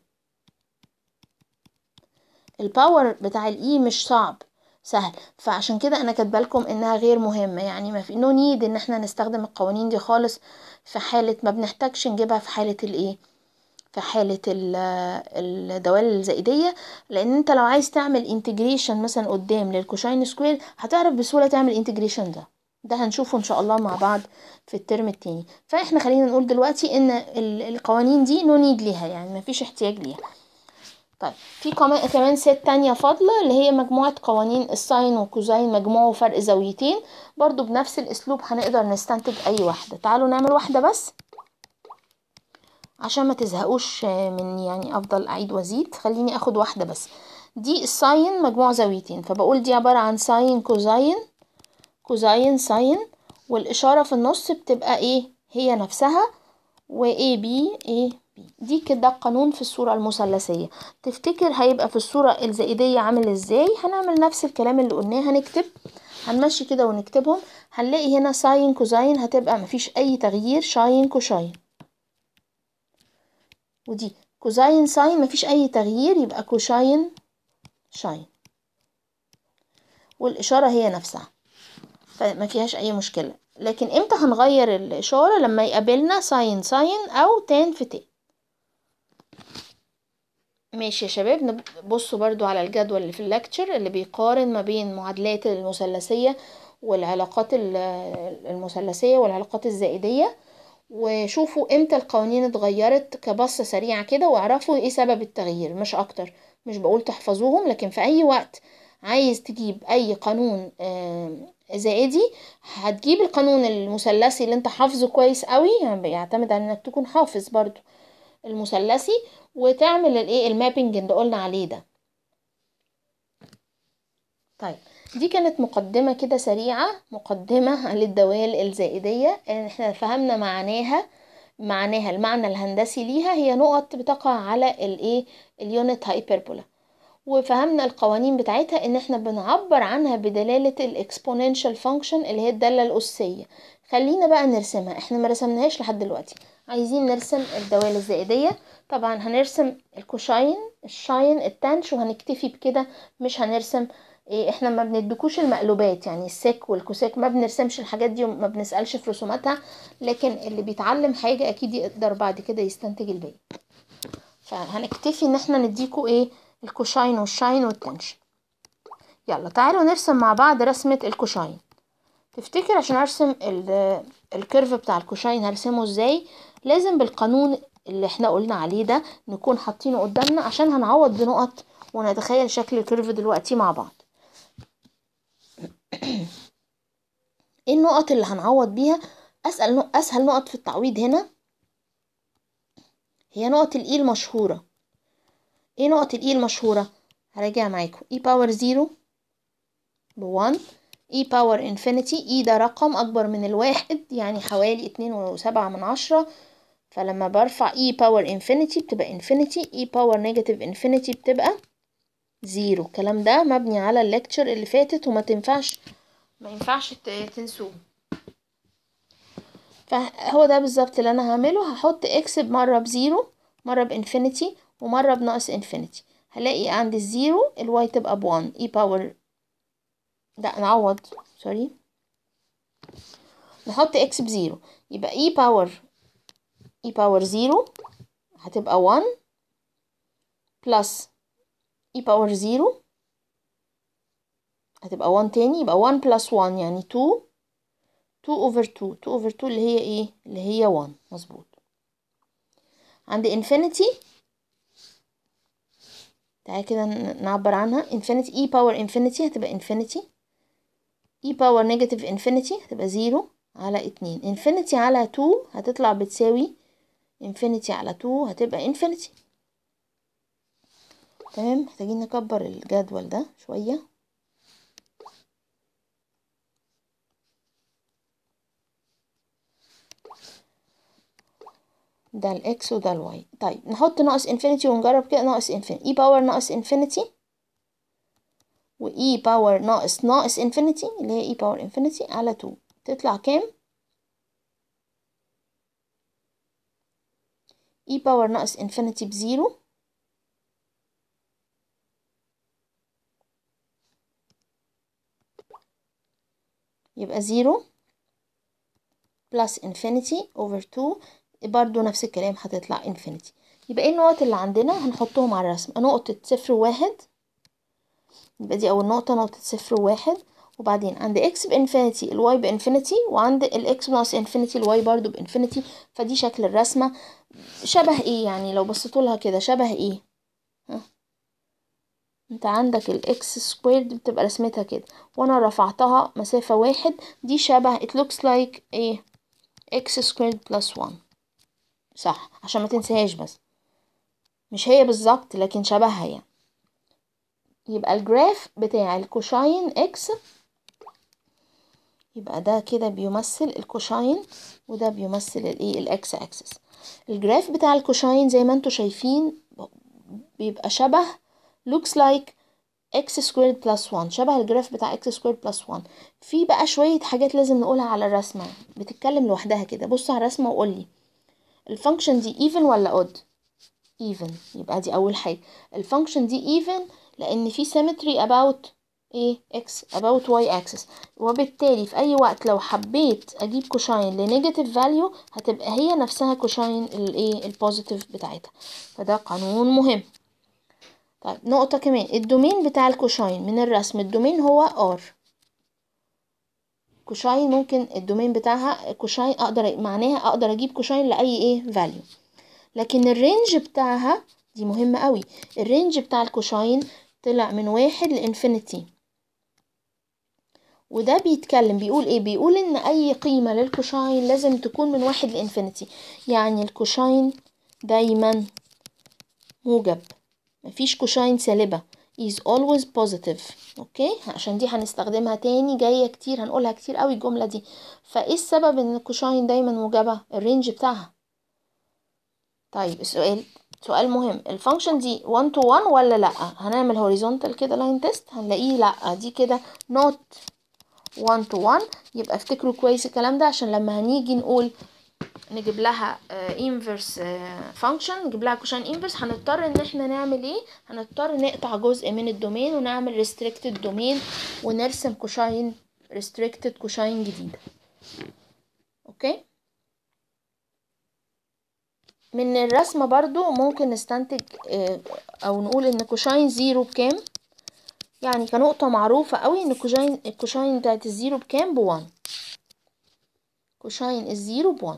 الباور بتاع الاي مش صعب سهل فعشان كده انا كاتبه لكم انها غير مهمه يعني ما في نو نيد ان احنا نستخدم القوانين دي خالص في حاله ما بنحتاجش نجيبها في حاله الايه في حالة ال- الدوال الزائدية لأن أنت لو عايز تعمل انتجريشن مثلا قدام للكوشاين سكوير هتعرف بسهولة تعمل انتجريشن ده ده هنشوفه إن شاء الله مع بعض في الترم التاني فإحنا خلينا نقول دلوقتي إن ال- القوانين دي نو نيد ليها يعني مفيش احتياج ليها طيب في كمان كمان ست تانية فاضلة اللي هي مجموعة قوانين الساين والكوزين مجموعه فرق زاويتين برضو بنفس الأسلوب هنقدر نستنتج أي واحدة تعالوا نعمل واحدة بس عشان ما تزهقوش من يعني افضل اعيد وازيد خليني اخد واحده بس دي الساين مجموع زاويتين فبقول دي عباره عن ساين كوزاين كوزاين ساين والاشاره في النص بتبقى ايه هي نفسها و A B A B دي كده القانون في الصورة المثلثية تفتكر هيبقى في الصورة الزائدية عامل ازاي هنعمل نفس الكلام اللي قلناه هنكتب هنمشي كده ونكتبهم هنلاقي هنا ساين كوزاين هتبقى مفيش اي تغيير شاين كوشاين ودي كوزاين ساين مفيش اي تغيير يبقى كوشاين شاين والاشاره هي نفسها فما فيهاش اي مشكله لكن امتى هنغير الاشاره لما يقابلنا ساين ساين او تان في تان ماشي يا شباب بصوا برضو على الجدول اللي في اللكتشر اللي بيقارن ما بين معادلات المثلثيه والعلاقات المثلثيه والعلاقات الزائديه وشوفوا امتى القوانين اتغيرت كبصة سريعة كده واعرفوا ايه سبب التغيير مش اكتر مش بقول تحفظوهم لكن في اي وقت عايز تجيب اي قانون زائدي هتجيب القانون المثلثي اللي انت حافظه كويس قوي يعني بيعتمد على انك تكون حافظ برضو المثلثي وتعمل الايه المابنج اللي قلنا عليه ده طيب دي كانت مقدمة كده سريعة مقدمة للدوال الزائدية احنا فهمنا معناها معناها المعنى الهندسي ليها هي نقط بتقع على الايه اليونت هايبربولا وفهمنا القوانين بتاعتها ان احنا بنعبر عنها بدلالة الاكسبوننشال فانكشن اللي هي الدالة الأسية خلينا بقى نرسمها احنا ما رسمناهاش لحد دلوقتي عايزين نرسم الدوال الزائدية طبعا هنرسم الكوشاين الشاين التانش وهنكتفي بكده مش هنرسم إيه احنا ما بندكوش المقلوبات يعني السك والكوساك ما بنرسمش الحاجات دي وما بنسألش في رسوماتها لكن اللي بيتعلم حاجة اكيد يقدر بعد كده يستنتج الباقي فهنكتفي ان احنا نديكوا ايه الكوشاين والشاين والتنشن يلا تعالوا نرسم مع بعض رسمة الكوشاين تفتكر عشان ارسم الكيرف بتاع الكوشاين هرسمه ازاي لازم بالقانون اللي احنا قلنا عليه ده نكون حاطينه قدامنا عشان هنعوض بنقط ونتخيل شكل الكيرف دلوقتي مع بعض ايه النقط اللي هنعوض بيها اسأل اسهل نقط في التعويض هنا هي نقط الاي المشهورة ايه نقط الاي المشهورة هراجع معاكم اي باور زيرو بوان اي باور انفينيتي اي ده رقم اكبر من الواحد يعني حوالي اتنين وسبعة من عشرة فلما برفع اي باور انفينيتي بتبقى انفينيتي اي باور نيجاتيف انفينيتي بتبقى زيرو الكلام ده مبني على الليكتشر اللي فاتت وما تنفعش ما ينفعش تنسوه فهو ده بالظبط اللي انا هعمله هحط اكس مرة بزيرو مرة بانفينيتي ومرة بناقص انفينيتي هلاقي عند الزيرو الواي تبقى بوان اي باور لا نعوض سوري نحط اكس بزيرو يبقى اي باور اي باور زيرو هتبقى 1 بلس اي باور زيرو هتبقى 1 تاني يبقى 1 بلس 1 يعني 2 2 over 2 2 over 2 اللي هي ايه اللي هي 1 مظبوط عند infinity تعالى كده نعبر عنها infinity e power infinity هتبقى infinity e power negative infinity هتبقى 0 على 2 infinity على 2 هتطلع بتساوي infinity على 2 هتبقى infinity تمام محتاجين نكبر الجدول ده شوية ده الاكس وده الواي طيب نحط ناقص انفينيتي ونجرب كده ناقص انفينيتي اي باور ناقص انفينيتي واي باور ناقص ناقص انفينيتي اللي هي اي باور انفينيتي على 2 تطلع كام اي باور ناقص انفينيتي بزيرو يبقى زيرو بلس انفينيتي اوفر 2 برضو نفس الكلام هتطلع انفينيتي يبقى ايه النقط اللي عندنا هنحطهم على الرسم نقطة صفر وواحد يبقى دي أول نقطة نقطة صفر وواحد وبعدين عند اكس بانفينيتي الواي بانفينيتي وعند الاكس ناقص انفينيتي الواي برضو بانفينيتي فدي شكل الرسمة شبه ايه يعني لو بصيتوا لها كده شبه ايه ها انت عندك الاكس سكويرد بتبقى رسمتها كده وانا رفعتها مسافة واحد دي شبه it looks like ايه x squared plus 1 صح عشان ما تنساهاش بس مش هي بالظبط لكن شبهها يعني يبقى الجراف بتاع الكوشاين اكس يبقى ده كده بيمثل الكوشاين وده بيمثل الايه الاكس اكسس الجراف بتاع الكوشاين زي ما انتم شايفين بيبقى شبه looks like x squared plus 1 شبه الجراف بتاع x squared plus 1 في بقى شوية حاجات لازم نقولها على الرسمة بتتكلم لوحدها كده بص على الرسمة وقولي الفانكشن دي even ولا odd even يبقى دي أول حاجة الفانكشن دي even لأن في symmetry about ايه x about y axis وبالتالي في أي وقت لو حبيت أجيب كوشاين لنيجاتيف فاليو هتبقى هي نفسها كوشاين الايه البوزيتيف بتاعتها فده قانون مهم طيب نقطة كمان الدومين بتاع الكوشاين من الرسم الدومين هو R كوشاين ممكن الدومين بتاعها كوشاين اقدر معناها اقدر اجيب كوشاين لاي ايه فاليو لكن الرينج بتاعها دي مهمة قوي الرينج بتاع الكوشاين طلع من واحد لانفينيتي وده بيتكلم بيقول ايه بيقول ان اي قيمة للكوشاين لازم تكون من واحد لانفينيتي يعني الكوشاين دايما موجب مفيش كوشاين سالبة is always positive اوكي عشان دي هنستخدمها تاني جاية كتير هنقولها كتير قوي الجملة دي فايه السبب ان الكوشاين دايما موجبة الرينج بتاعها طيب السؤال سؤال مهم الفانكشن دي 1 to 1 ولا لا هنعمل horizontal كده لاين تيست هنلاقيه لا دي كده not 1 to 1 يبقى افتكروا كويس الكلام ده عشان لما هنيجي نقول نجيب لها انفرس فانكشن نجيب لها كوشاين انفرس هنضطر ان احنا نعمل ايه هنضطر نقطع جزء من الدومين ونعمل ريستريكتد دومين ونرسم كوشاين ريستريكتد كوشاين جديده اوكي من الرسمه برضو ممكن نستنتج او نقول ان كوشاين زيرو بكام يعني كنقطه معروفه قوي ان كوشاين الكوشاين بتاعت الزيرو بكام بوان كوشاين الزيرو بوان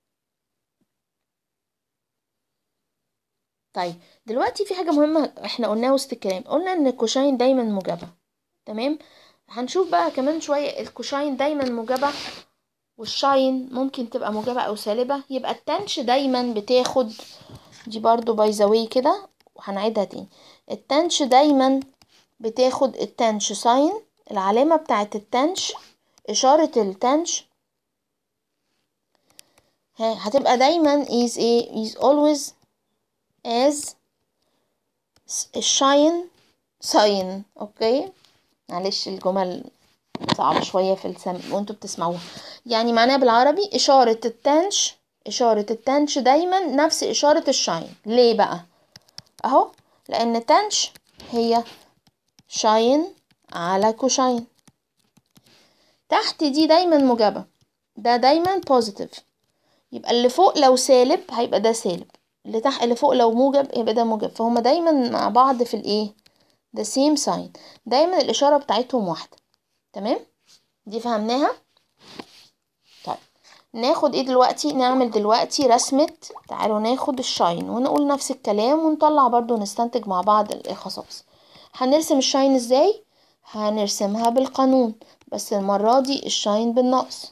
طيب دلوقتي في حاجة مهمة احنا قلناها وسط الكلام قلنا ان الكوشاين دايما موجبة تمام هنشوف بقى كمان شوية الكوشاين دايما موجبة والشاين ممكن تبقى موجبة او سالبة يبقى التنش دايما بتاخد دي برضو باي ذا واي كده وهنعيدها تاني التنش دايما بتاخد التنش ساين العلامة بتاعت التنش اشارة التنش هتبقى دايما is a is always as shine sign اوكي معلش الجمل صعبة شوية في السم وانتوا بتسمعوها يعني معناها بالعربي اشارة التنش اشارة التنش دايما نفس اشارة الشاين ليه بقى اهو لان تنش هي شاين على كوشاين تحت دي دايما موجبة ده دايما بوزيتيف يبقى اللي فوق لو سالب هيبقى ده سالب اللي تحت اللي فوق لو موجب يبقى ده موجب فهما دايما مع بعض في الايه the same sign دايما الإشارة بتاعتهم واحدة تمام دي فهمناها طيب ناخد ايه دلوقتي نعمل دلوقتي رسمة تعالوا ناخد الشاين ونقول نفس الكلام ونطلع برضو نستنتج مع بعض الخصائص هنرسم الشاين ازاي هنرسمها بالقانون بس المرة دي الشاين بالنقص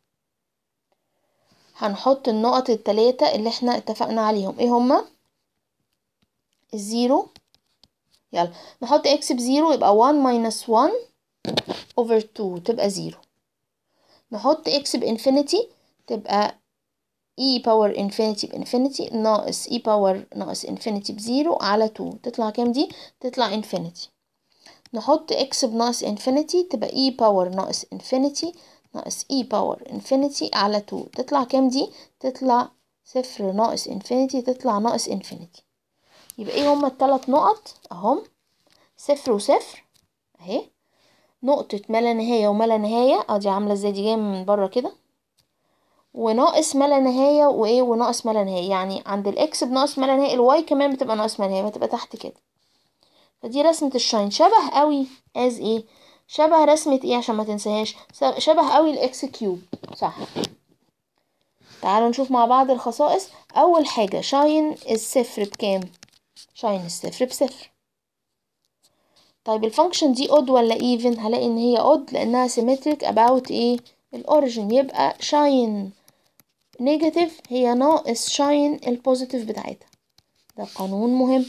هنحط النقط التلاتة اللي احنا اتفقنا عليهم ايه هما الزيرو يلا نحط اكس بزيرو يبقى 1 minus 1 over 2 تبقى زيرو نحط اكس بانفينيتي تبقى e باور انفينيتي بانفينيتي ناقص e باور ناقص انفينيتي بزيرو على 2 تطلع كام دي تطلع انفينيتي نحط اكس بناقص انفينيتي تبقى e باور ناقص انفينيتي ناقص e باور انفينيتي على 2 تطلع كام دي تطلع صفر ناقص انفينيتي تطلع ناقص انفينيتي يبقى ايه هما التلات نقط اهم صفر وصفر اهي نقطة ما لا نهاية وما لا نهاية ادي عاملة ازاي دي جاية من بره كده وناقص ما لا نهاية وايه وناقص ما لا نهاية يعني عند الاكس بناقص ما لا نهاية الواي كمان بتبقى ناقص ما لا نهاية بتبقى تحت كده فدي رسمة الشاين شبه قوي از ايه شبه رسمة ايه عشان ما تنساهاش شبه قوي الاكس كيوب صح تعالوا نشوف مع بعض الخصائص اول حاجة شاين الصفر بكام شاين الصفر بصفر طيب الفانكشن دي اود ولا ايفن هلاقي ان هي اود لانها سيمتريك about ايه الاوريجين يبقى شاين نيجاتيف هي ناقص شاين البوزيتيف بتاعتها ده قانون مهم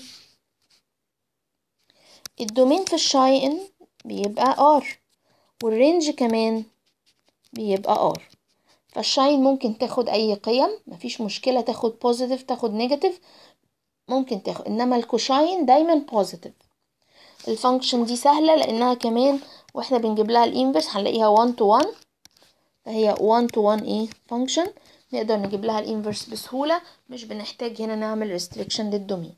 الدومين في الشاين بيبقى ار والرينج كمان بيبقى ار فالشاين ممكن تاخد اي قيم مفيش مشكله تاخد بوزيتيف تاخد نيجاتيف ممكن تاخد انما الكوشاين دايما بوزيتيف الفانكشن دي سهله لانها كمان واحنا بنجيب لها الانفرس هنلاقيها 1 to 1 فهي 1 to 1 ايه فانكشن نقدر نجيب لها الانفرس بسهوله مش بنحتاج هنا نعمل ريستريكشن للدومين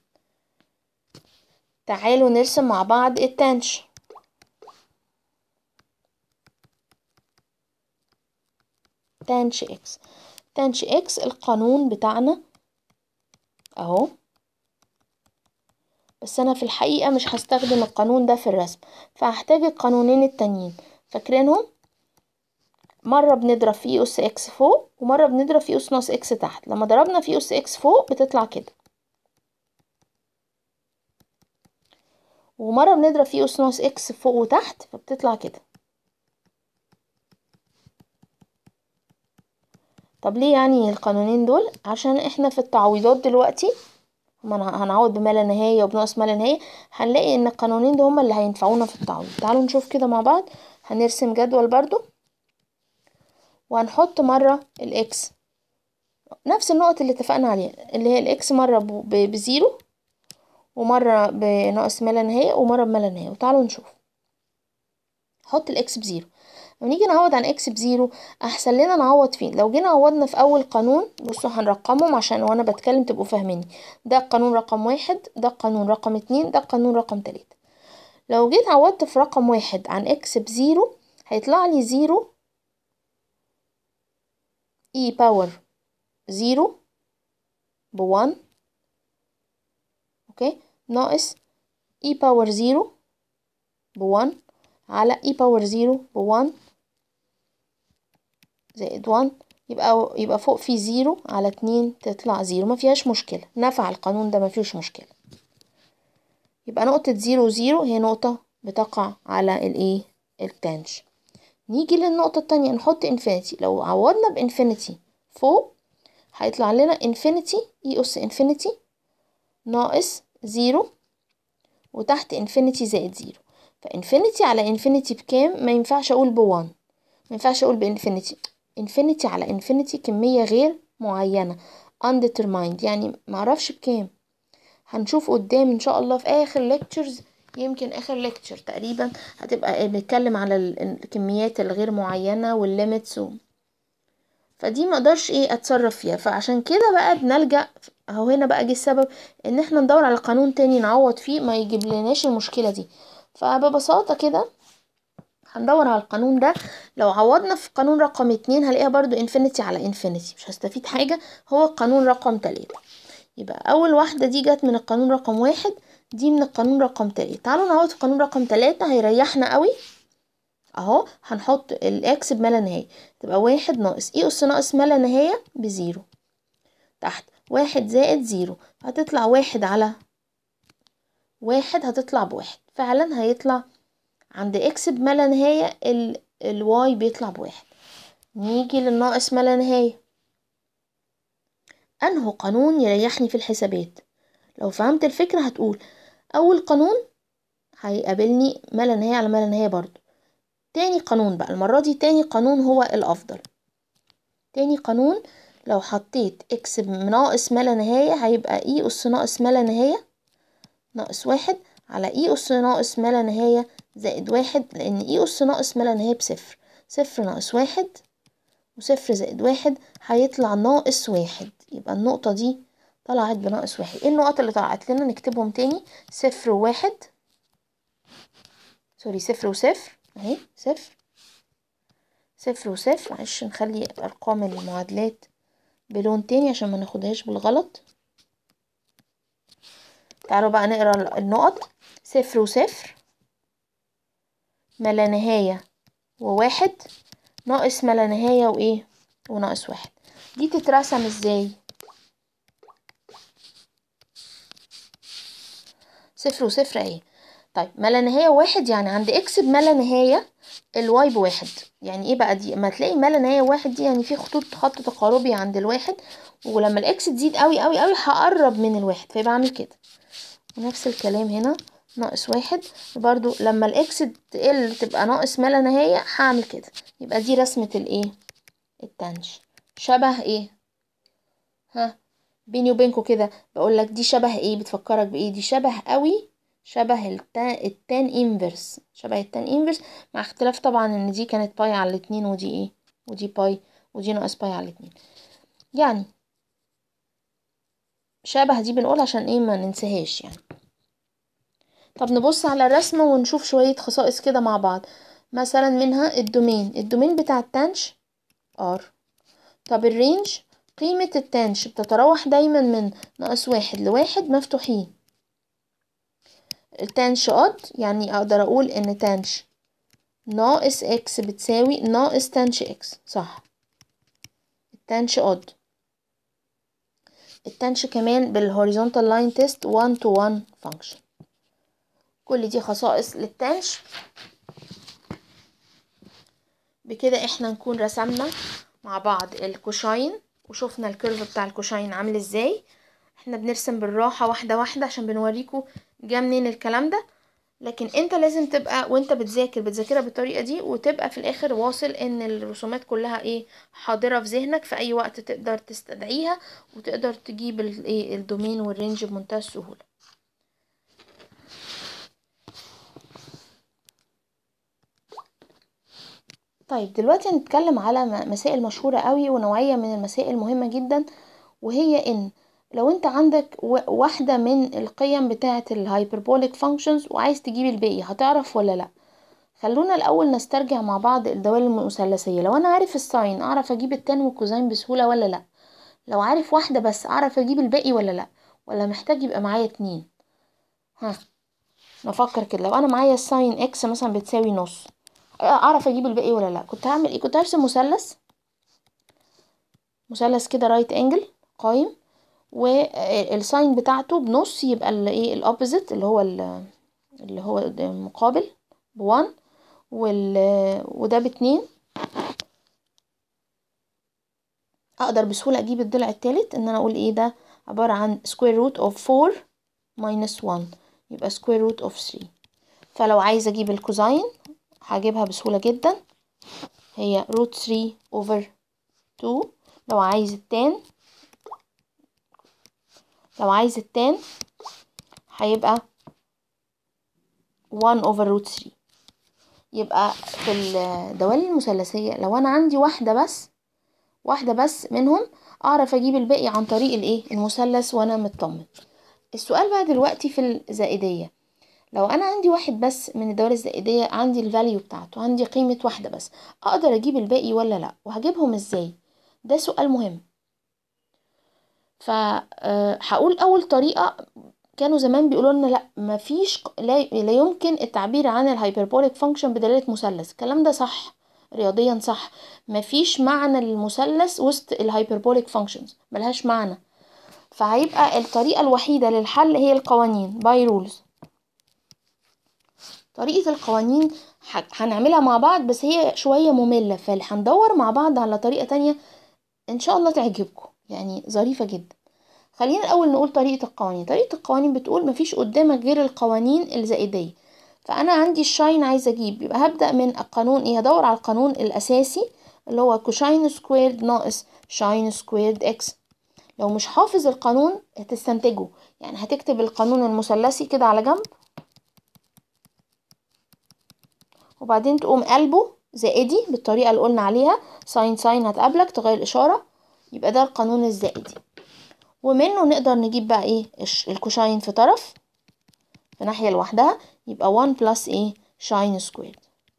تعالوا نرسم مع بعض التانش تانش اكس تانش اكس القانون بتاعنا اهو بس انا في الحقيقة مش هستخدم القانون ده في الرسم فهحتاج القانونين التانيين فاكرينهم مرة بنضرب في اس اكس فوق ومرة بنضرب في اس ناقص اكس تحت لما ضربنا في اس اكس فوق بتطلع كده ومرة بنضرب في اس ناقص اكس فوق وتحت فبتطلع كده طب ليه يعني القانونين دول عشان احنا في التعويضات دلوقتي هما هنعوض بما لا نهايه وبناقص ما لا نهايه هنلاقي ان القانونين دول هما اللي هينفعونا في التعويض تعالوا نشوف كده مع بعض هنرسم جدول برضو وهنحط مره الاكس نفس النقط اللي اتفقنا عليها اللي هي الاكس مره بزيرو ومره بناقص ما لا نهايه ومره بما لا نهايه وتعالوا نشوف حط الاكس بزيرو لما نيجي نعوض عن اكس بزيرو احسن لنا نعوض فين لو جينا عوضنا في اول قانون بصوا هنرقمهم عشان وانا بتكلم تبقوا فاهميني ده القانون رقم واحد ده القانون رقم اتنين ده القانون رقم تلاتة لو جيت عوضت في رقم واحد عن اكس بزيرو هيطلع لي زيرو اي باور زيرو بوان اوكي ناقص اي باور زيرو بوان على اي باور زيرو بوان زائد وان يبقى يبقى فوق في زيرو على اتنين تطلع زيرو ما فيهاش مشكلة نفع القانون ده ما فيهوش مشكلة يبقى نقطة زيرو زيرو هي نقطة بتقع على الايه التانج نيجي للنقطة التانية نحط انفينيتي لو عوضنا بانفينيتي فوق هيطلع لنا انفينيتي اي اس انفينيتي ناقص زيرو وتحت انفينيتي زائد زيرو فانفينيتي على انفينيتي بكام ما ينفعش اقول بوان ما ينفعش اقول بانفينيتي انفينيتي على انفينيتي كمية غير معينة undetermined يعني معرفش بكام هنشوف قدام ان شاء الله في اخر lectures يمكن اخر lecture تقريبا هتبقى بنتكلم على الكميات الغير معينة والليميتس و... فدي ما اقدرش ايه اتصرف فيها فعشان كده بقى بنلجأ اهو هنا بقى جه السبب ان احنا ندور على قانون تاني نعوض فيه ما يجيب لناش المشكلة دي فببساطة كده هندور على القانون ده لو عوضنا في قانون رقم اتنين هلاقيها برضو انفينيتي على انفينيتي مش هستفيد حاجة هو القانون رقم تلاتة يبقى اول واحدة دي جت من القانون رقم واحد دي من القانون رقم تلاتة تعالوا نعوض في قانون رقم تلاتة هيريحنا قوي اهو هنحط الاكس بما لا نهاية تبقى واحد ناقص اي اس ناقص ما لا نهاية بزيرو تحت واحد زائد زيرو هتطلع واحد على واحد هتطلع بواحد فعلا هيطلع عند اكس بما لا نهاية ال الواي بيطلع بواحد نيجي للناقص ما لا نهاية انه قانون يريحني في الحسابات لو فهمت الفكرة هتقول اول قانون هيقابلني ما لا نهاية على ما لا نهاية برضو تاني قانون بقى المرة دي تاني قانون هو الافضل تاني قانون لو حطيت اكس ناقص ما لا نهاية هيبقى اي اس ناقص ما لا نهاية ناقص واحد على اي اس ناقص ما لا نهاية زائد واحد لان اي اس ناقص ما لا نهاية بصفر صفر ناقص واحد وصفر زائد واحد هيطلع ناقص واحد يبقى النقطة دي طلعت بناقص واحد ايه النقط اللي طلعت لنا نكتبهم تاني صفر وواحد سوري صفر وصفر اهي صفر صفر وصفر معلش نخلي ارقام المعادلات بلون تاني عشان ما ناخدهاش بالغلط تعالوا بقى نقرا النقط صفر وصفر ما لا نهاية وواحد ناقص ما لا نهاية وايه وناقص واحد دي تترسم ازاي صفر وصفر اهي طيب ما لا نهاية واحد يعني عند اكس بما لا نهاية الواي بواحد يعني ايه بقى دي ما تلاقي ما لا نهاية واحد دي يعني في خطوط خط تقاربي عند الواحد ولما الاكس تزيد قوي قوي قوي هقرب من الواحد فيبقى عامل كده ونفس الكلام هنا ناقص واحد برضو لما الاكس تقل تبقى ناقص ما لا نهاية هعمل كده يبقى دي رسمة الايه التنش شبه ايه ها بيني وبينكم كده بقول لك دي شبه ايه بتفكرك بايه دي شبه قوي شبه التان, التان انفرس شبه التان انفرس مع اختلاف طبعا ان دي كانت باي على الاتنين ودي ايه ودي باي ودي ناقص باي على الاتنين يعني شبه دي بنقول عشان ايه ما ننساهاش يعني طب نبص على الرسمة ونشوف شوية خصائص كده مع بعض مثلا منها الدومين الدومين بتاع التانش ار طب الرينج قيمة التانش بتتراوح دايما من ناقص واحد لواحد مفتوحين التانش اود يعني اقدر اقول ان تانش ناقص اكس بتساوي ناقص تانش اكس صح التانش اود التانش كمان بالهوريزونتال لاين تيست 1 to 1 function كل دي خصائص للتانش بكده احنا نكون رسمنا مع بعض الكوشاين وشوفنا الكيرف بتاع الكوشاين عامل ازاي احنا بنرسم بالراحة واحدة واحدة عشان بنوريكم جه منين الكلام ده لكن انت لازم تبقى وانت بتذاكر بتذاكرها بالطريقة دي وتبقى في الاخر واصل ان الرسومات كلها ايه حاضرة في ذهنك في اي وقت تقدر تستدعيها وتقدر تجيب الايه الدومين والرينج بمنتهى السهولة طيب دلوقتي هنتكلم على مسائل مشهورة قوي ونوعية من المسائل مهمة جدا وهي ان لو انت عندك واحدة من القيم بتاعة الهايبربوليك فانكشنز وعايز تجيب الباقي هتعرف ولا لا خلونا الاول نسترجع مع بعض الدوال المثلثية لو انا عارف الساين اعرف اجيب التان والكوزين بسهولة ولا لا لو عارف واحدة بس اعرف اجيب الباقي ولا لا ولا محتاج يبقى معايا اتنين ها نفكر كده لو انا معايا الساين اكس مثلا بتساوي نص اعرف اجيب الباقي ولا لا كنت هعمل ايه كنت هرسم مثلث مثلث كده رايت انجل قايم والساين بتاعته بنص يبقى الايه الاوبوزيت اللي هو اللي هو المقابل بوان وال وده باتنين اقدر بسهولة اجيب الضلع التالت ان انا اقول ايه ده عبارة عن square root of 4 minus 1 يبقى square root of 3 فلو عايزة اجيب الكوزاين هجيبها بسهولة جدا هي root 3 over 2 لو عايز التان لو عايز التان هيبقى 1 over root 3 يبقى في الدوال المثلثية لو أنا عندي واحدة بس واحدة بس منهم اعرف اجيب الباقي عن طريق الايه المثلث وانا مطمن السؤال بقى دلوقتي في الزائدية لو انا عندي واحد بس من الدوائر الزائدية عندي الفاليو بتاعته عندي قيمة واحدة بس اقدر اجيب الباقي ولا لا وهجيبهم ازاي ده سؤال مهم فهقول اول طريقة كانوا زمان بيقولوا لنا لا مفيش لا, لا يمكن التعبير عن الهايبربوليك فانكشن بدلالة مثلث الكلام ده صح رياضيا صح مفيش معنى للمثلث وسط الهايبربوليك فانكشنز ملهاش معنى فهيبقى الطريقة الوحيدة للحل هي القوانين باي رولز طريقة القوانين هنعملها مع بعض بس هي شوية مملة فهندور مع بعض على طريقة تانية ان شاء الله تعجبكم يعني ظريفة جدا خلينا الاول نقول طريقة القوانين طريقة القوانين بتقول مفيش قدامك غير القوانين الزائدية فانا عندي الشاين عايزة اجيب يبقى هبدأ من القانون ايه هدور على القانون الاساسي اللي هو كوشاين سكويرد ناقص شاين سكويرد اكس لو مش حافظ القانون هتستنتجه يعني هتكتب القانون المثلثي كده على جنب وبعدين تقوم قلبه زائدي بالطريقة اللي قلنا عليها ساين ساين هتقابلك تغير الإشارة يبقى ده القانون الزائدي ومنه نقدر نجيب بقى ايه الكوشاين في طرف في ناحية لوحدها يبقى 1 بلس ايه شاين سكويرد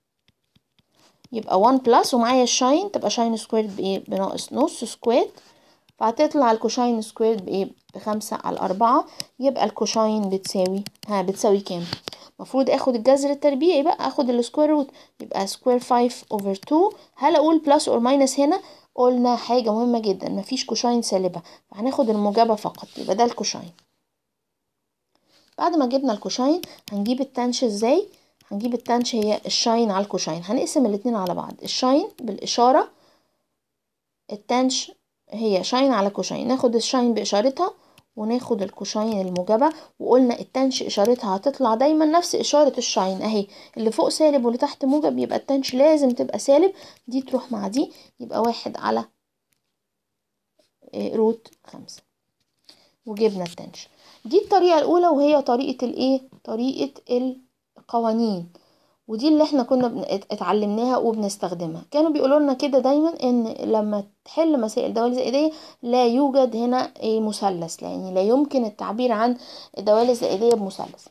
يبقى 1 بلس ومعايا الشاين تبقى شاين سكويرد بايه بناقص نص سكويرد فهتطلع الكوشاين سكويرد بايه بخمسة على أربعة يبقى الكوشاين بتساوي ها بتساوي كام المفروض اخد الجذر التربيعي بقى اخد السكوير روت يبقى سكوير 5 اوفر 2 هل اقول بلس اور ماينس هنا قلنا حاجة مهمة جدا مفيش كوشاين سالبة فهناخد الموجبة فقط يبقى ده الكوشاين بعد ما جبنا الكوشاين هنجيب التانش ازاي هنجيب التانش هي الشاين على الكوشاين هنقسم الاتنين على بعض الشاين بالإشارة التانش هي شاين على كوشاين ناخد الشاين بإشارتها وناخد الكوشاين الموجبة وقلنا التنش إشارتها هتطلع دايما نفس إشارة الشاين أهي اللي فوق سالب واللي تحت موجب يبقى التنش لازم تبقى سالب دي تروح مع دي يبقى واحد على روت خمسة وجبنا التنش دي الطريقة الأولى وهي طريقة الإيه طريقة القوانين ودي اللي احنا كنا اتعلمناها وبنستخدمها كانوا بيقولوا لنا كده دايما ان لما تحل مسائل دوال زائدية لا يوجد هنا ايه مثلث يعني لا يمكن التعبير عن الدوال الزائدية بمثلث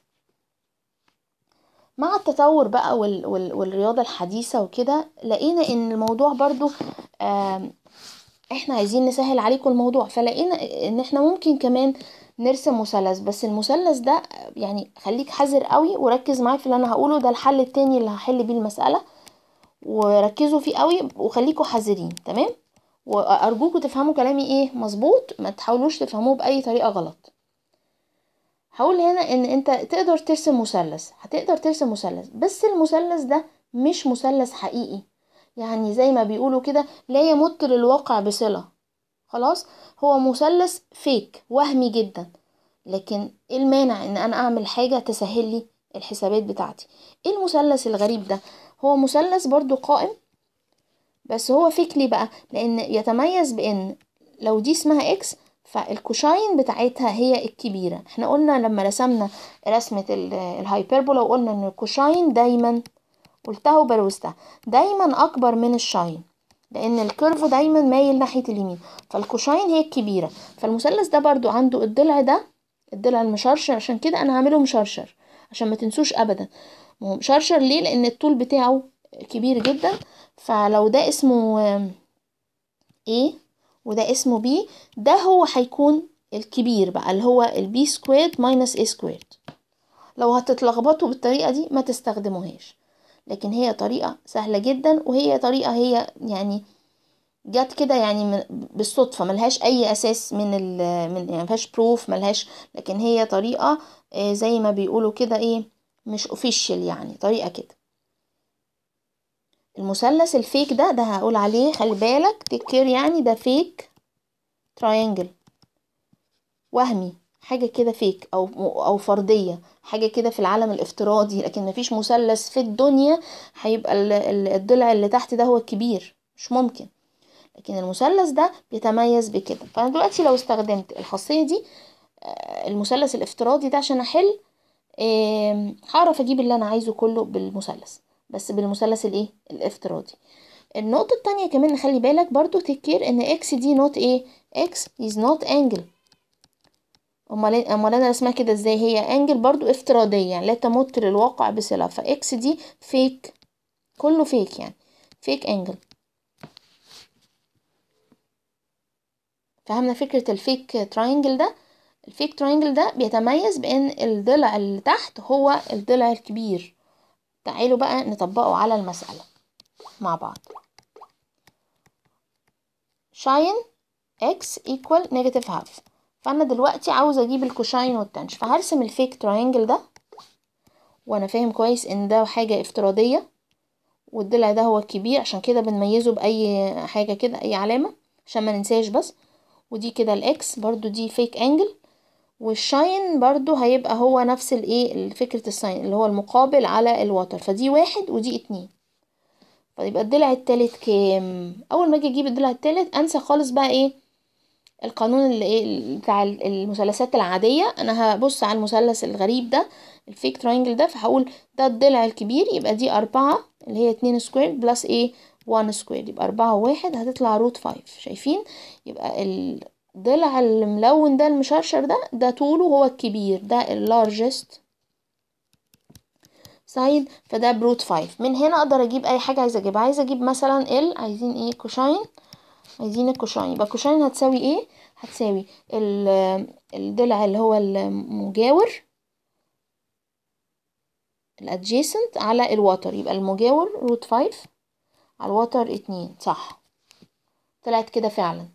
مع التطور بقى وال وال والرياضة الحديثة وكده لقينا ان الموضوع برضو احنا عايزين نسهل عليكم الموضوع فلقينا ان احنا ممكن كمان نرسم مثلث بس المثلث ده يعني خليك حذر قوي وركز معايا في اللي انا هقوله ده الحل التاني اللي هحل بيه المسألة وركزوا فيه قوي وخليكوا حذرين تمام وارجوكوا تفهموا كلامي ايه مظبوط ما تحاولوش تفهموه باي طريقة غلط هقول هنا ان انت تقدر ترسم مثلث هتقدر ترسم مثلث بس المثلث ده مش مثلث حقيقي يعني زي ما بيقولوا كده لا يمت للواقع بصلة خلاص هو مثلث فيك وهمي جدا لكن ايه المانع ان انا اعمل حاجة تسهل لي الحسابات بتاعتي ايه المثلث الغريب ده هو مثلث برضو قائم بس هو فيك ليه بقى لان يتميز بان لو دي اسمها اكس فالكوشاين بتاعتها هي الكبيرة احنا قلنا لما رسمنا رسمة الهايبربولا وقلنا ان الكوشاين دايما قلتها وبروزتها دايما اكبر من الشاين لان الكيرف دايما مايل ناحية اليمين فالكوشاين هي الكبيرة فالمثلث ده برضو عنده الضلع ده الضلع المشرشر عشان كده انا هعمله مشرشر عشان ما تنسوش ابدا ما هو مشرشر ليه لان الطول بتاعه كبير جدا فلو ده اسمه A وده اسمه B ده هو هيكون الكبير بقى اللي هو البي سكويرد ماينس A سكويرد لو هتتلخبطوا بالطريقة دي ما تستخدموهاش لكن هي طريقة سهلة جدا وهي طريقة هي يعني جت كده يعني بالصدفة ملهاش أي أساس من ال من يعني مفيهاش بروف ملهاش لكن هي طريقة زي ما بيقولوا كده إيه مش اوفيشال يعني طريقة كده المثلث الفيك ده ده هقول عليه خلي بالك تكير يعني ده فيك تراينجل وهمي حاجة كده فيك أو أو فردية حاجة كده في العالم الافتراضي لكن مفيش مثلث في الدنيا هيبقى الضلع اللي تحت ده هو الكبير مش ممكن لكن المثلث ده بيتميز بكده فأنا دلوقتي لو استخدمت الخاصية دي المثلث الافتراضي ده عشان أحل هعرف أجيب اللي أنا عايزه كله بالمثلث بس بالمثلث الايه الافتراضي النقطة التانية كمان نخلي بالك برضو تكير ان اكس دي نوت ايه اكس is not angle امال امال انا اسمها كده ازاي هي انجل برضو افتراضية يعني لا تمت للواقع بصلة فاكس دي فيك كله فيك يعني فيك انجل فهمنا فكرة الفيك تراينجل ده الفيك تراينجل ده بيتميز بان الضلع اللي تحت هو الضلع الكبير تعالوا بقى نطبقه على المسألة مع بعض شاين x equal negative half فأنا دلوقتي عاوز أجيب الكوشاين والتنش فهرسم الفيك تراينجل ده وأنا فاهم كويس إن ده حاجة افتراضية والضلع ده هو الكبير عشان كده بنميزه بأي حاجة كده أي علامة عشان ما ننساش بس ودي كده الإكس برضو دي فيك أنجل والشاين برضو هيبقى هو نفس الايه فكرة الساين اللي هو المقابل على الوتر فدي واحد ودي اتنين فيبقى الضلع التالت كام اول ما اجي اجيب الضلع التالت انسى خالص بقى ايه القانون اللي ايه بتاع المثلثات العادية انا هبص على المثلث الغريب ده الفيك تراينجل ده فهقول ده الضلع الكبير يبقى دي اربعة اللي هي اتنين سكوير بلس ايه وان سكوير يبقى اربعة وواحد هتطلع روت فايف شايفين يبقى ال الضلع الملون ده المشرشر ده ده طوله هو الكبير ده اللارجست سايد فده بروت فايف من هنا اقدر اجيب اي حاجة عايزة اجيبها عايزة اجيب مثلا ال عايزين ايه كوشاين عايزين الكوشاين يبقى كوشاين هتساوي ايه هتساوي الضلع اللي هو المجاور الادجيسنت على الوتر يبقى المجاور روت فايف على الوتر اتنين صح طلعت كده فعلا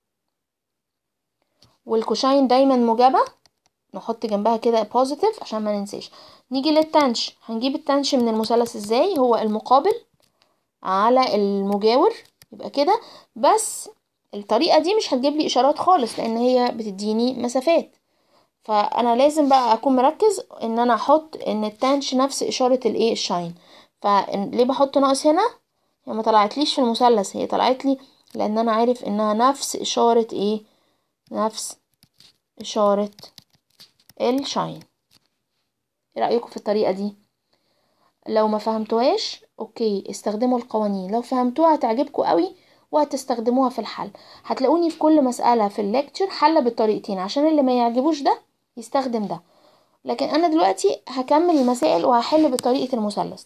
والكوشاين دايما موجبة نحط جنبها كده بوزيتيف عشان ما ننساش نيجي للتنش هنجيب التنش من المثلث ازاي هو المقابل على المجاور يبقى كده بس الطريقة دي مش هتجيب لي اشارات خالص لان هي بتديني مسافات فانا لازم بقى اكون مركز ان انا احط ان التنش نفس اشارة الايه الشاين فليه بحط ناقص هنا هي ما طلعتليش في المثلث هي طلعت لي لان انا عارف انها نفس اشارة ايه نفس إشارة الشاين ايه رأيكم في الطريقة دي لو ما فهمتوهاش اوكي استخدموا القوانين لو فهمتوها هتعجبكم قوي وهتستخدموها في الحل هتلاقوني في كل مسألة في الليكتشر حل بالطريقتين عشان اللي ما يعجبوش ده يستخدم ده لكن انا دلوقتي هكمل المسائل وهحل بطريقة المثلث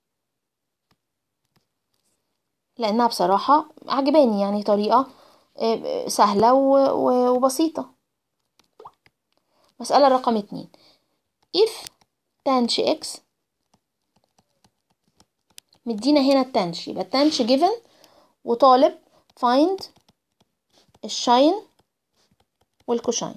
لانها بصراحة عجباني يعني طريقة سهلة وبسيطة مسألة رقم اتنين if تانش x مدينا هنا التانش يبقى التانش given وطالب find الشاين والكوشاين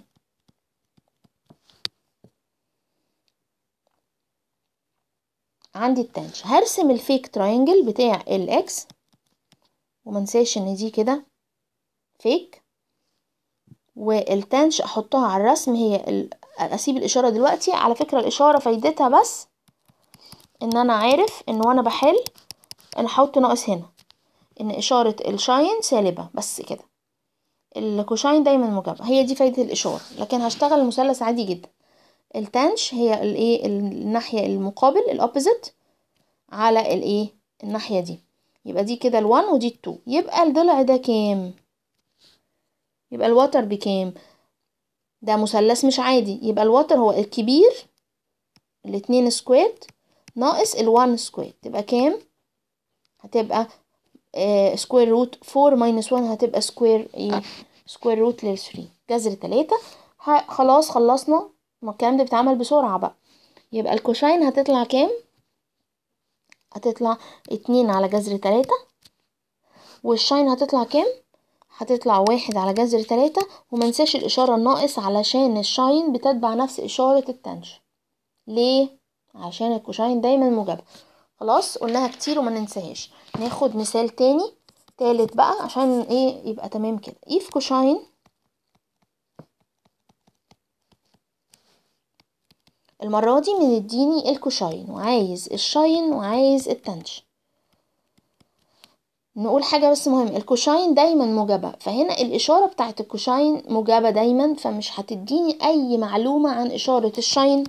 عندي التانش هرسم الفيك تراينجل بتاع الاكس ومنساش ان دي كده فيك والتنش احطها على الرسم هي ال... اسيب الاشاره دلوقتي على فكره الاشاره فايدتها بس ان انا عارف ان وانا بحل انا احط ناقص هنا ان اشاره الشاين سالبه بس كده الكوشاين دايما موجبه هي دي فايده الاشاره لكن هشتغل المثلث عادي جدا التنش هي الايه الناحيه المقابل الاوبوزيت على الايه الناحيه دي يبقى دي كده الوان ودي التو يبقى الضلع ده كام يبقى الوتر بكام ده مثلث مش عادي يبقى الوتر هو الكبير الاتنين سكويرد ناقص الوان سكويرد تبقى كام هتبقى آه سكوير روت فور ماينس وان هتبقى سكوير ايه سكوير روت للثري جذر تلاتة خلاص خلصنا ما الكلام ده بيتعمل بسرعة بقى يبقى الكوشاين هتطلع كام هتطلع اتنين على جذر تلاتة والشاين هتطلع كام هتطلع واحد على جذر تلاتة ومنساش الإشارة الناقص علشان الشاين بتتبع نفس إشارة التنش ليه؟ عشان الكوشاين دايما موجبة خلاص قلناها كتير وما ننساهاش ناخد مثال تاني تالت بقى عشان ايه يبقى تمام كده if كوشاين المرة دي منديني الكوشاين وعايز الشاين وعايز التنش نقول حاجة بس مهم الكوشاين دايما موجبة فهنا الإشارة بتاعت الكوشاين موجبة دايما فمش هتديني أي معلومة عن إشارة الشاين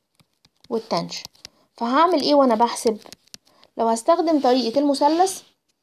والتنش فهعمل ايه وانا بحسب لو هستخدم طريقة المثلث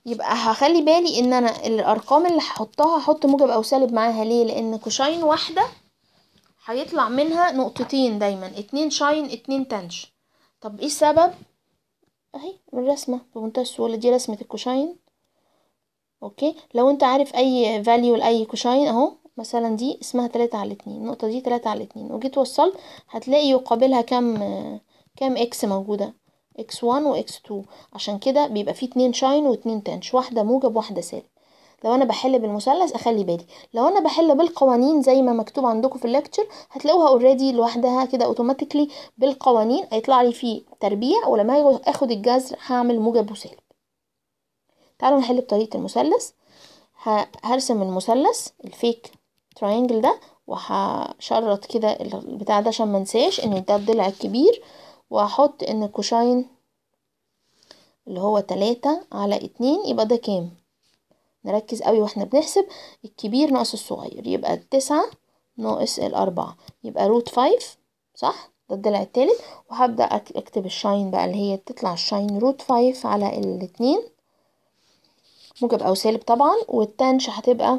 يبقى هخلي بالي ان انا الارقام اللي هحطها هحط موجب او سالب معاها ليه لان كوشاين واحده هيطلع منها نقطتين دايما اتنين شاين اتنين تنش طب ايه السبب اهي الرسمه بمنتهى السهوله دي رسمه الكوشاين اوكي لو انت عارف اي فاليو لاي كوشاين اهو مثلا دي اسمها تلاتة على اتنين النقطة دي تلاتة على اتنين وجيت وصلت هتلاقي يقابلها كام كام اكس موجودة اكس وان واكس تو عشان كده بيبقى فيه اتنين شاين واتنين تنش واحدة موجب واحدة سالب لو انا بحل بالمثلث اخلي بالي لو انا بحل بالقوانين زي ما مكتوب عندكم في الليكتشر هتلاقوها اوريدي لوحدها كده اوتوماتيكلي بالقوانين هيطلع لي فيه تربيع ولما اخد الجذر هعمل موجب وسالب تعالوا نحل بطريقة المثلث هرسم المثلث الفيك تراينجل ده وهشرط كده البتاع ده عشان منساش ان ده الضلع الكبير وهحط ان الكوشاين اللي هو تلاتة على اتنين يبقى ده كام نركز قوي واحنا بنحسب الكبير ناقص الصغير يبقى التسعة ناقص الأربعة يبقى روت فايف صح ده الضلع التالت وهبدأ اكتب الشاين بقى اللي هي تطلع الشاين روت فايف على الاتنين موجب أو سالب طبعا والتانش هتبقى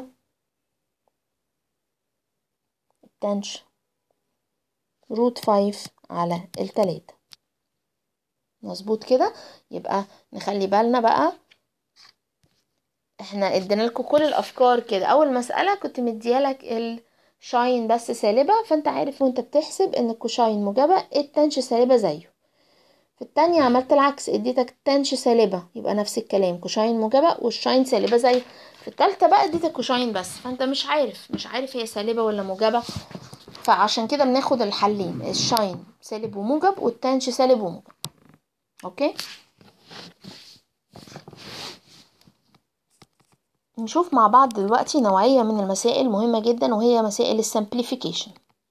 التانش روت فايف على التلاتة مظبوط كده يبقى نخلي بالنا بقى احنا ادينا لكم كل الافكار كده اول مساله كنت مديالك الشاين بس سالبه فانت عارف وانت بتحسب ان الكوشاين موجبه التنش سالبه زيه في التانية عملت العكس اديتك تنش سالبة يبقى نفس الكلام كوشاين موجبة والشاين سالبة زي في التالتة بقى اديتك كوشاين بس فانت مش عارف مش عارف هي سالبة ولا موجبة فعشان كده بناخد الحلين الشاين سالب وموجب والتنش سالب وموجب اوكي نشوف مع بعض دلوقتي نوعية من المسائل مهمة جدا وهي مسائل السمبليفيكيشن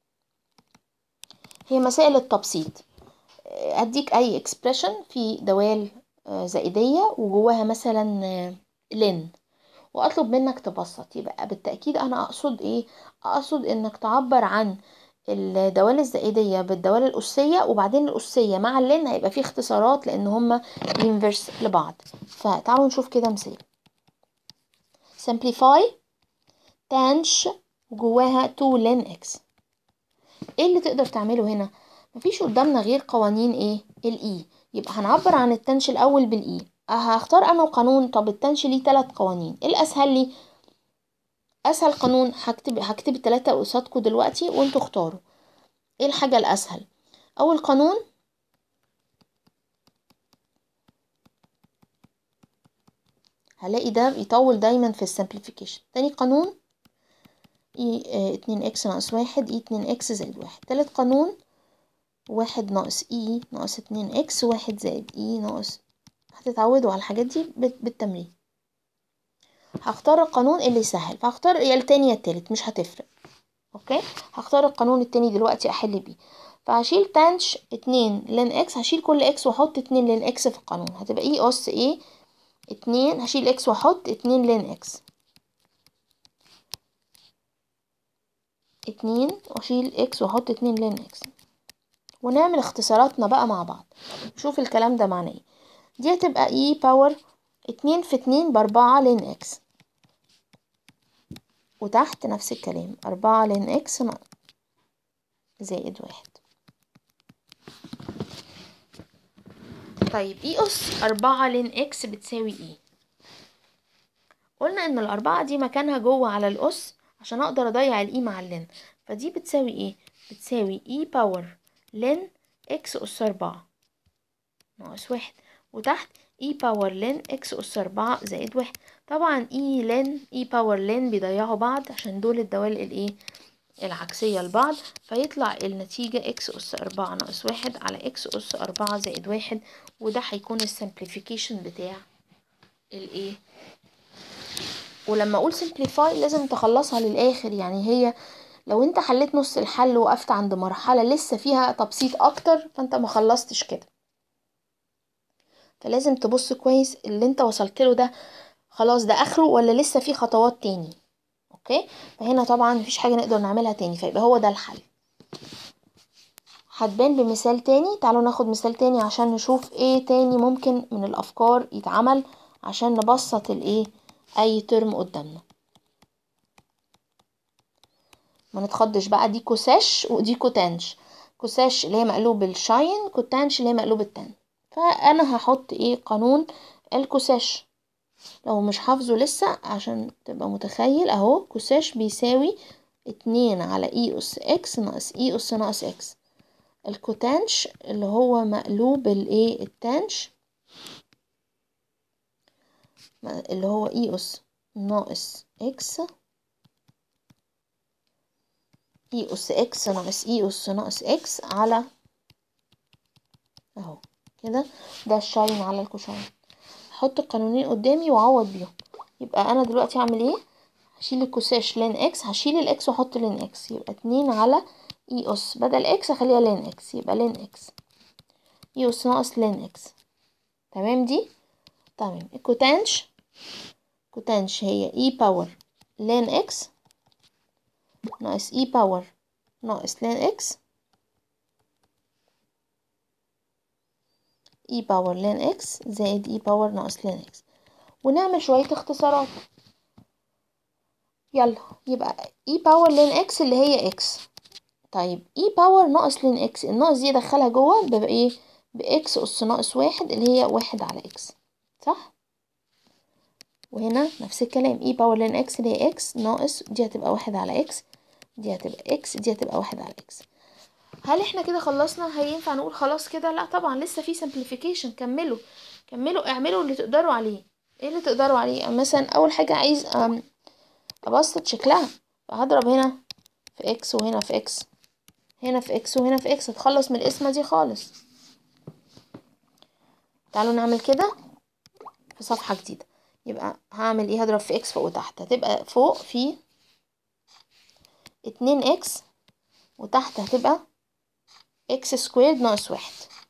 هي مسائل التبسيط اديك اي اكسبريشن في دوال زائدية وجواها مثلا لن واطلب منك تبسط يبقى بالتأكيد انا اقصد ايه اقصد انك تعبر عن الدوال الزائدية بالدوال الأسية وبعدين الأسية مع اللين هيبقى فيه اختصارات لأن هما ينفرس لبعض فتعالوا نشوف كده مثال simplify تانش جواها 2 لين x ايه اللي تقدر تعمله هنا مفيش قدامنا غير قوانين ايه الاي يبقى هنعبر عن التنش الاول بالاي هختار انا قانون طب التنش ليه ثلاث قوانين ايه الاسهل لي اسهل قانون هكتب هكتب التلاتة قصادكم دلوقتي وانتوا اختاروا ايه الحاجة الاسهل اول قانون هلاقي ده يطول دايما في السمبليفيكيشن تاني قانون اي اه اتنين اكس ناقص واحد اي اتنين اكس زائد واحد تالت قانون واحد ناقص اي ناقص اتنين اكس واحد زائد اي ناقص هتتعودوا على الحاجات دي بالتمرين هختار القانون اللي سهل فهختار يا التاني يا التالت مش هتفرق اوكي هختار القانون التاني دلوقتي احل بيه فهشيل تانش اتنين لين اكس هشيل كل اكس واحط اتنين لين اكس في القانون هتبقى اي اس ايه اتنين هشيل اكس واحط اتنين لين اكس اتنين واشيل اكس واحط اتنين لين اكس ونعمل اختصاراتنا بقى مع بعض شوف الكلام ده معناه ايه دي هتبقى اي باور اتنين في اتنين باربعة لين اكس وتحت نفس الكلام أربعة لين اكس زائد واحد طيب اي اس أربعة لين اكس بتساوي ايه قلنا ان الأربعة دي مكانها جوه على الأس عشان أقدر أضيع الإي مع اللين فدي بتساوي ايه بتساوي اي باور لين اكس أس أربعة ناقص واحد وتحت اي باور لين اكس أس أربعة زائد واحد طبعا اي لين اي باور لين بيضيعوا بعض عشان دول الدوال الايه العكسية لبعض فيطلع النتيجة اكس أس أربعة ناقص واحد على اكس أس أربعة زائد واحد وده هيكون السمبليفيكيشن بتاع الايه ولما اقول simplify لازم تخلصها للاخر يعني هي لو انت حليت نص الحل وقفت عند مرحلة لسه فيها تبسيط اكتر فانت ما خلصتش كده فلازم تبص كويس اللي انت وصلت له ده خلاص ده اخره ولا لسه في خطوات تاني اوكي فهنا طبعا مفيش حاجة نقدر نعملها تاني فيبقى هو ده الحل هتبان بمثال تاني تعالوا ناخد مثال تاني عشان نشوف ايه تاني ممكن من الافكار يتعمل عشان نبسط الايه اي ترم قدامنا ما نتخضش بقى دي كوساش ودي كوتانش كوساش اللي هي مقلوب الشاين كوتانش اللي هي مقلوب التان فانا هحط ايه قانون الكوساش لو مش حافظه لسه عشان تبقى متخيل اهو كوساش بيساوي اتنين على اي اس اكس ناقص اي اس ناقص اكس الكوتانش اللي هو مقلوب الايه التانش اللي هو اي اس ناقص اكس اي اس اكس ناقص اي اس ناقص اكس على اهو كده ده الشاين على الكوشاين احط القانونين قدامي واعوض بيهم يبقى انا دلوقتي هعمل ايه هشيل الكوساش لين اكس هشيل الاكس واحط لين اكس يبقى اتنين على اي اس بدل اكس اخليها لين اكس يبقى لين اكس اي اس ناقص لين اكس تمام دي تمام الكوتانش كوتانش هي اي باور لين اكس ناقص اي باور ناقص لين اكس اي باور لين اكس زائد اي باور ناقص لين اكس ونعمل شوية اختصارات يلا يبقى اي باور لين اكس اللي هي اكس طيب اي باور ناقص لين اكس الناقص دي ادخلها جوه بيبقى ايه باكس اس ناقص واحد اللي هي واحد على اكس صح وهنا نفس الكلام اي باور لين اكس اللي هي اكس ناقص دي هتبقى واحد على اكس دي هتبقى اكس دي هتبقى واحد على اكس هل احنا كده خلصنا هينفع نقول خلاص كده لا طبعا لسه في simplification كملوا كملوا اعملوا اللي تقدروا عليه ايه اللي تقدروا عليه مثلا اول حاجة عايز ابسط شكلها فهضرب هنا في اكس وهنا في اكس هنا في اكس وهنا في اكس اتخلص من القسمة دي خالص تعالوا نعمل كده في صفحة جديدة يبقى هعمل ايه هضرب في اكس فوق وتحت هتبقى فوق في اتنين اكس وتحت هتبقى اكس سكويرد ناقص واحد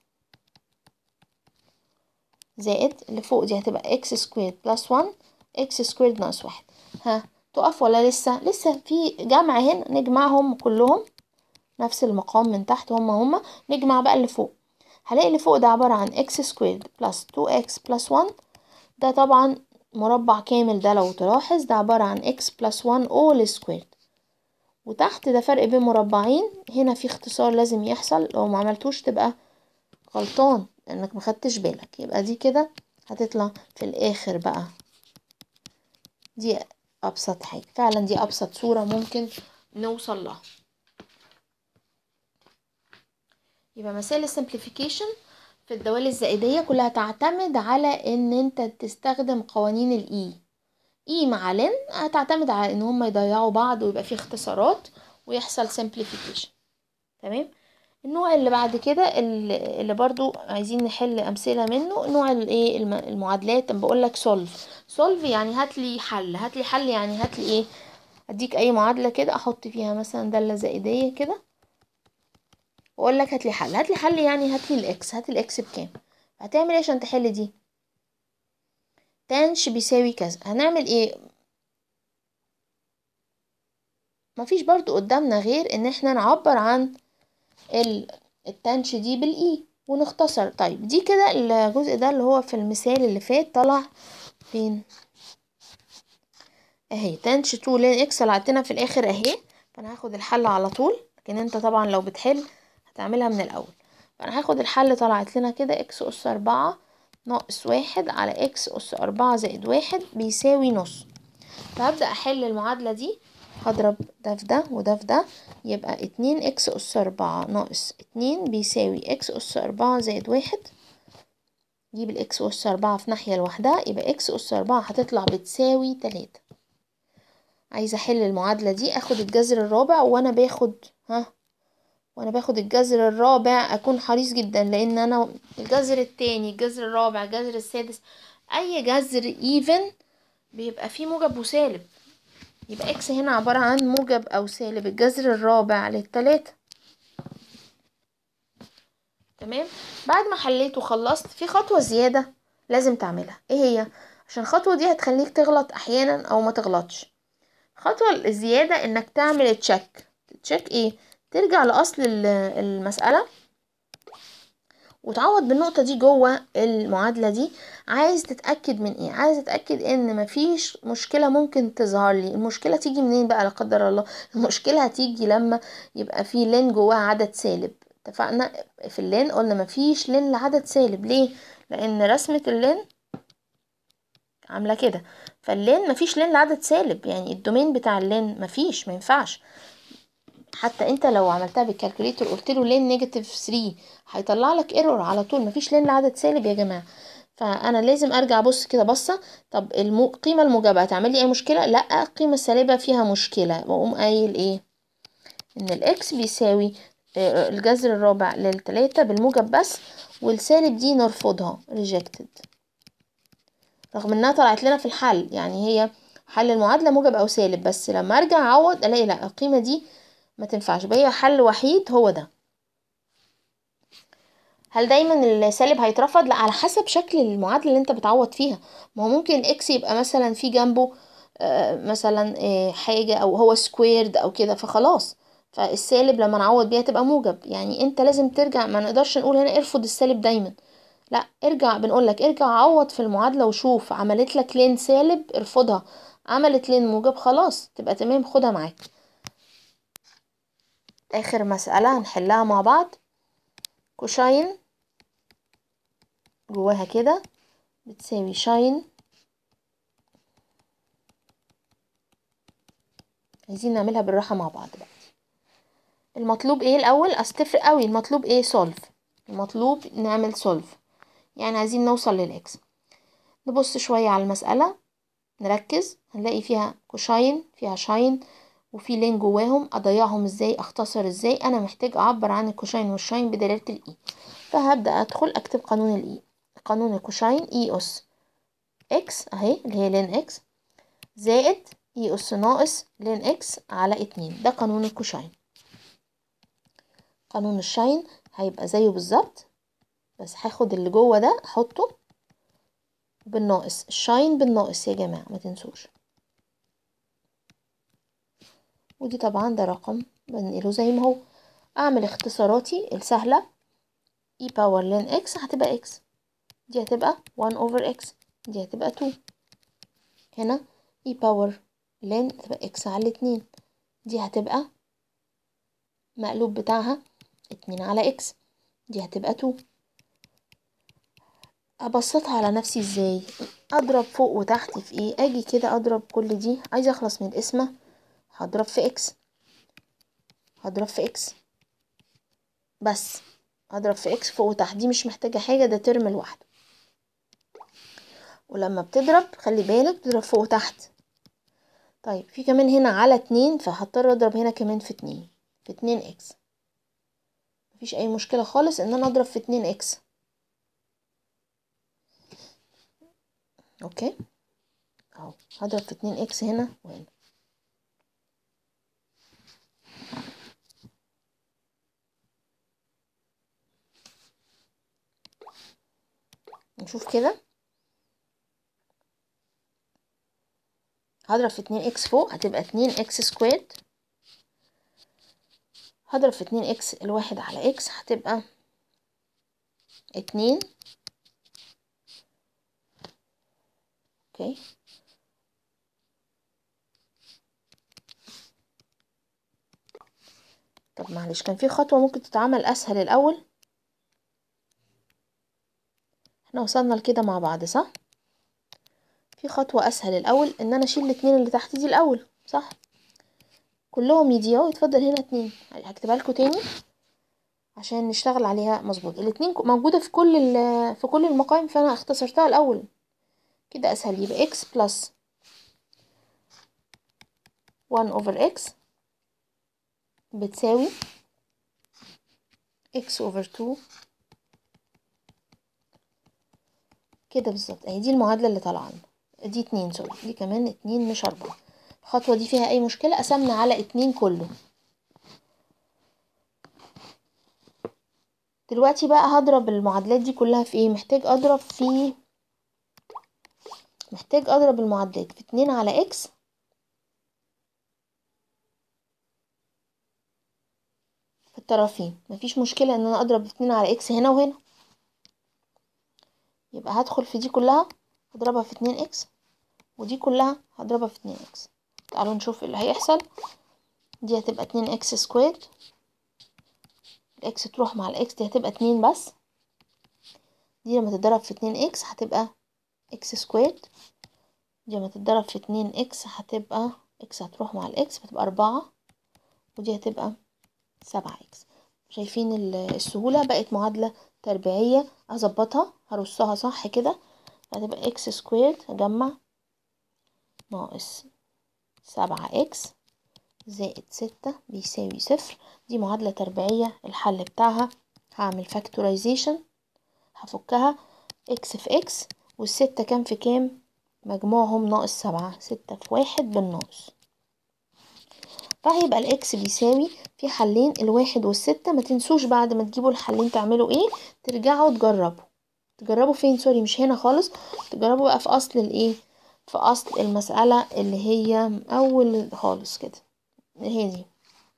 زائد اللي فوق دي هتبقى اكس سكويرد بلس وان اكس سكويرد ناقص واحد ها تقف ولا لسه لسه في جمع هنا نجمعهم كلهم نفس المقام من تحت هما هما نجمع بقى اللي فوق هلاقي اللي فوق ده عبارة عن اكس سكويرد بلس تو اكس بلس وان ده طبعا مربع كامل ده لو تلاحظ ده عبارة عن اكس بلس وان اول سكويرد وتحت ده فرق بين مربعين هنا في اختصار لازم يحصل لو ما عملتوش تبقى غلطان لانك مخدتش بالك يبقى دي كده هتطلع في الاخر بقى دي ابسط حاجة فعلا دي ابسط صورة ممكن نوصل لها يبقى مسائل السمبليفيكيشن في الدوال الزائدية كلها تعتمد على ان انت تستخدم قوانين الاي اي مع لن هتعتمد على ان هم يضيعوا بعض ويبقى فيه اختصارات ويحصل simplification تمام النوع اللي بعد كده اللي برضو عايزين نحل امثله منه نوع الايه المعادلات انا بقول لك سولف سولف يعني هات لي حل هات لي حل يعني هات لي ايه اديك اي معادله كده احط فيها مثلا داله زائديه كده واقول لك هات لي حل هات لي حل يعني هات لي الاكس هات الاكس بكام هتعمل ايه عشان تحل دي تانش بيساوي كذا هنعمل ايه مفيش برضو قدامنا غير ان احنا نعبر عن التانش دي بالاي ونختصر طيب دي كده الجزء ده اللي هو في المثال اللي فات طلع فين اهي تانش 2 لين اكس طلعتنا في الاخر اهي فانا هاخد الحل على طول لكن انت طبعا لو بتحل هتعملها من الاول فانا هاخد الحل طلعت لنا كده اكس اس اربعة ناقص واحد على اكس اس اربعة زائد واحد بيساوي نص فهبدأ احل المعادلة دي هضرب ده في ده وده في ده يبقى اتنين اكس اس اربعة ناقص اتنين بيساوي اكس اس اربعة زائد واحد جيب الاكس اس اربعة في ناحية لوحدها يبقى اكس اس اربعة هتطلع بتساوي تلاتة عايزة احل المعادلة دي اخد الجذر الرابع وانا باخد ها وانا باخد الجذر الرابع اكون حريص جدا لان انا الجذر التاني الجذر الرابع الجذر السادس اي جذر ايفن بيبقى فيه موجب وسالب يبقى اكس هنا عبارة عن موجب او سالب الجذر الرابع للتلاتة تمام بعد ما حليت وخلصت في خطوة زيادة لازم تعملها ايه هي عشان الخطوة دي هتخليك تغلط احيانا او ما تغلطش الخطوة الزيادة انك تعمل تشيك تشيك ايه ترجع لاصل المسألة وتعوض بالنقطة دي جوه المعادلة دي عايز تتأكد من ايه عايز تتأكد ان مفيش مشكلة ممكن تظهر لي المشكلة تيجي منين بقى لا قدر الله المشكلة هتيجي لما يبقى في لين جواها عدد سالب اتفقنا في اللين قلنا مفيش لين لعدد سالب ليه لان رسمة اللين عاملة كده فاللين مفيش لين لعدد سالب يعني الدومين بتاع اللين مفيش ما ينفعش حتى انت لو عملتها بالكالكوليتر قلت له لين نيجاتيف 3 هيطلع لك ايرور على طول مفيش لين لعدد سالب يا جماعه فانا لازم ارجع ابص كده بصه طب المو... القيمه الموجبه هتعمل لي اي مشكله لا القيمه السالبه فيها مشكله واقوم قايل ايه ان الاكس بيساوي الجذر الرابع للتلاتة بالموجب بس والسالب دي نرفضها rejected رغم انها طلعت لنا في الحل يعني هي حل المعادله موجب او سالب بس لما ارجع اعوض الاقي لا القيمه دي ما تنفعش بقى حل وحيد هو ده هل دايما السالب هيترفض لا على حسب شكل المعادله اللي انت بتعوض فيها ما هو ممكن الاكس يبقى مثلا في جنبه آه مثلا آه حاجه او هو سكويرد او كده فخلاص فالسالب لما نعوض بيها تبقى موجب يعني انت لازم ترجع ما نقدرش نقول هنا ارفض السالب دايما لا ارجع بنقول لك ارجع عوض في المعادله وشوف عملت لك لين سالب ارفضها عملت لين موجب خلاص تبقى تمام خدها معاك اخر مسألة هنحلها مع بعض كوشاين جواها كده بتساوي شاين عايزين نعملها بالراحة مع بعض بقى المطلوب ايه الاول استفرق قوي المطلوب ايه سولف المطلوب نعمل سولف يعني عايزين نوصل للاكس نبص شوية على المسألة نركز هنلاقي فيها كوشاين فيها شاين وفي لين جواهم اضيعهم ازاي اختصر ازاي انا محتاج اعبر عن الكوشاين والشاين بدلالة الاي فهبدأ ادخل اكتب قانون الاي قانون الكوشاين اي اس اكس اهي اللي هي لين اكس زائد اي اس ناقص لين اكس على اتنين ده قانون الكوشاين قانون الشاين هيبقى زيه بالظبط بس هاخد اللي جوه ده احطه بالناقص الشاين بالناقص يا جماعة ما تنسوش ودي طبعا ده رقم بنقله زي ما هو اعمل اختصاراتي السهلة e باور لين x هتبقى x دي هتبقى 1 over x دي هتبقى 2 هنا e باور لين هتبقى x على اتنين دي هتبقى مقلوب بتاعها اتنين على x دي هتبقى 2 ابسطها على نفسي ازاي اضرب فوق وتحت في ايه اجي كده اضرب كل دي عايزه اخلص من القسمه هضرب في اكس هضرب في اكس بس هضرب في اكس فوق وتحت دي مش محتاجه حاجه ده ترم لوحده ولما بتضرب خلي بالك تضرب فوق وتحت طيب في كمان هنا على اتنين فهضطر اضرب هنا كمان في اتنين في اتنين اكس مفيش اي مشكله خالص ان انا اضرب في اتنين اكس اوكي اهو هضرب في اتنين اكس هنا وهنا نشوف كده هضرب في اتنين اكس فوق هتبقى اتنين اكس سكويرد هضرب في اتنين اكس الواحد على اكس هتبقى اتنين اوكي طب معلش كان في خطوة ممكن تتعمل اسهل الاول احنا وصلنا لكده مع بعض صح في خطوة اسهل الاول ان انا اشيل الاتنين اللي تحت دي الاول صح كلهم يضيعوا يتفضل هنا اتنين هكتبها لكم تاني عشان نشتغل عليها مظبوط الاتنين موجودة في كل في كل المقام فانا اختصرتها الاول كده اسهل يبقى x بلس 1 over x بتساوي x over 2 كده بالظبط اهي دي المعادلة اللي طالعه لنا دي اتنين سوري دي كمان اتنين مش اربعة الخطوة دي فيها اي مشكلة قسمنا على اتنين كله دلوقتي بقى هضرب المعادلات دي كلها في ايه محتاج اضرب في محتاج اضرب المعادلات في اتنين على اكس في الطرفين مفيش مشكلة ان انا اضرب اتنين على اكس هنا وهنا يبقى هدخل في دي كلها هضربها في اتنين اكس ودي كلها هضربها في اتنين اكس تعالوا نشوف اللي هيحصل دي هتبقى اتنين اكس سكوير الاكس تروح مع الاكس دي هتبقى اتنين بس دي لما تتضرب في اتنين اكس هتبقى اكس سكوير دي لما تتضرب في اتنين اكس هتبقى اكس هتروح مع الاكس هتبقى اربعة ودي هتبقى سبعة اكس شايفين السهولة بقت معادلة تربيعية اظبطها هرصها صح كده هتبقى اكس سكوير اجمع ناقص سبعة اكس زائد ستة بيساوي صفر دي معادلة تربيعية الحل بتاعها هعمل فاكتورايزيشن هفكها اكس في اكس والستة كام في كام مجموعهم ناقص سبعة ستة في واحد بالناقص فهيبقى الاكس بيساوي في حلين الواحد والستة ما تنسوش بعد ما تجيبوا الحلين تعملوا ايه ترجعوا تجربوا تجربوا فين سوري مش هنا خالص تجربوا بقى في اصل الايه في اصل المسألة اللي هي اول خالص كده هي دي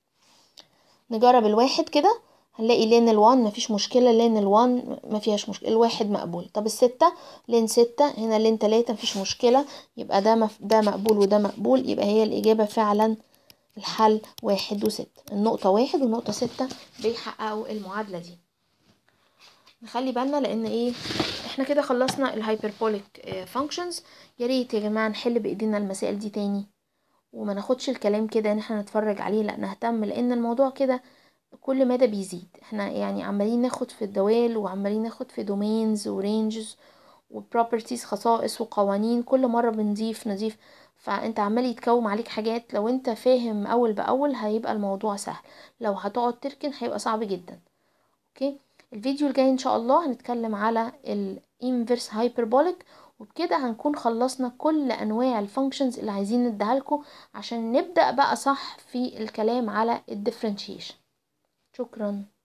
نجرب الواحد كده هنلاقي لين الوان مفيش مشكلة لين الوان ما فيهاش مشكلة الواحد مقبول طب الستة لين ستة هنا لين تلاتة مفيش مشكلة يبقى ده مف... ده مقبول وده مقبول يبقى هي الإجابة فعلا الحل واحد وستة النقطة واحد والنقطة ستة بيحققوا المعادلة دي نخلي بالنا لأن ايه احنا كده خلصنا الهايبربوليك فانكشنز يا ريت يا جماعة نحل بإيدينا المسائل دي تاني وما ناخدش الكلام كده ان احنا نتفرج عليه لا نهتم لان الموضوع كده كل مدى بيزيد احنا يعني عمالين ناخد في الدوال وعمالين ناخد في دومينز ورينجز وبروبرتيز خصائص وقوانين كل مرة بنضيف نضيف فانت عمال يتكوم عليك حاجات لو انت فاهم اول باول هيبقى الموضوع سهل لو هتقعد تركن هيبقى صعب جدا اوكي الفيديو الجاي ان شاء الله هنتكلم على الانفرس هايبربوليك وبكده هنكون خلصنا كل انواع الفانكشنز اللي عايزين نديها لكم عشان نبدا بقى صح في الكلام على الديفرنشيشن شكرا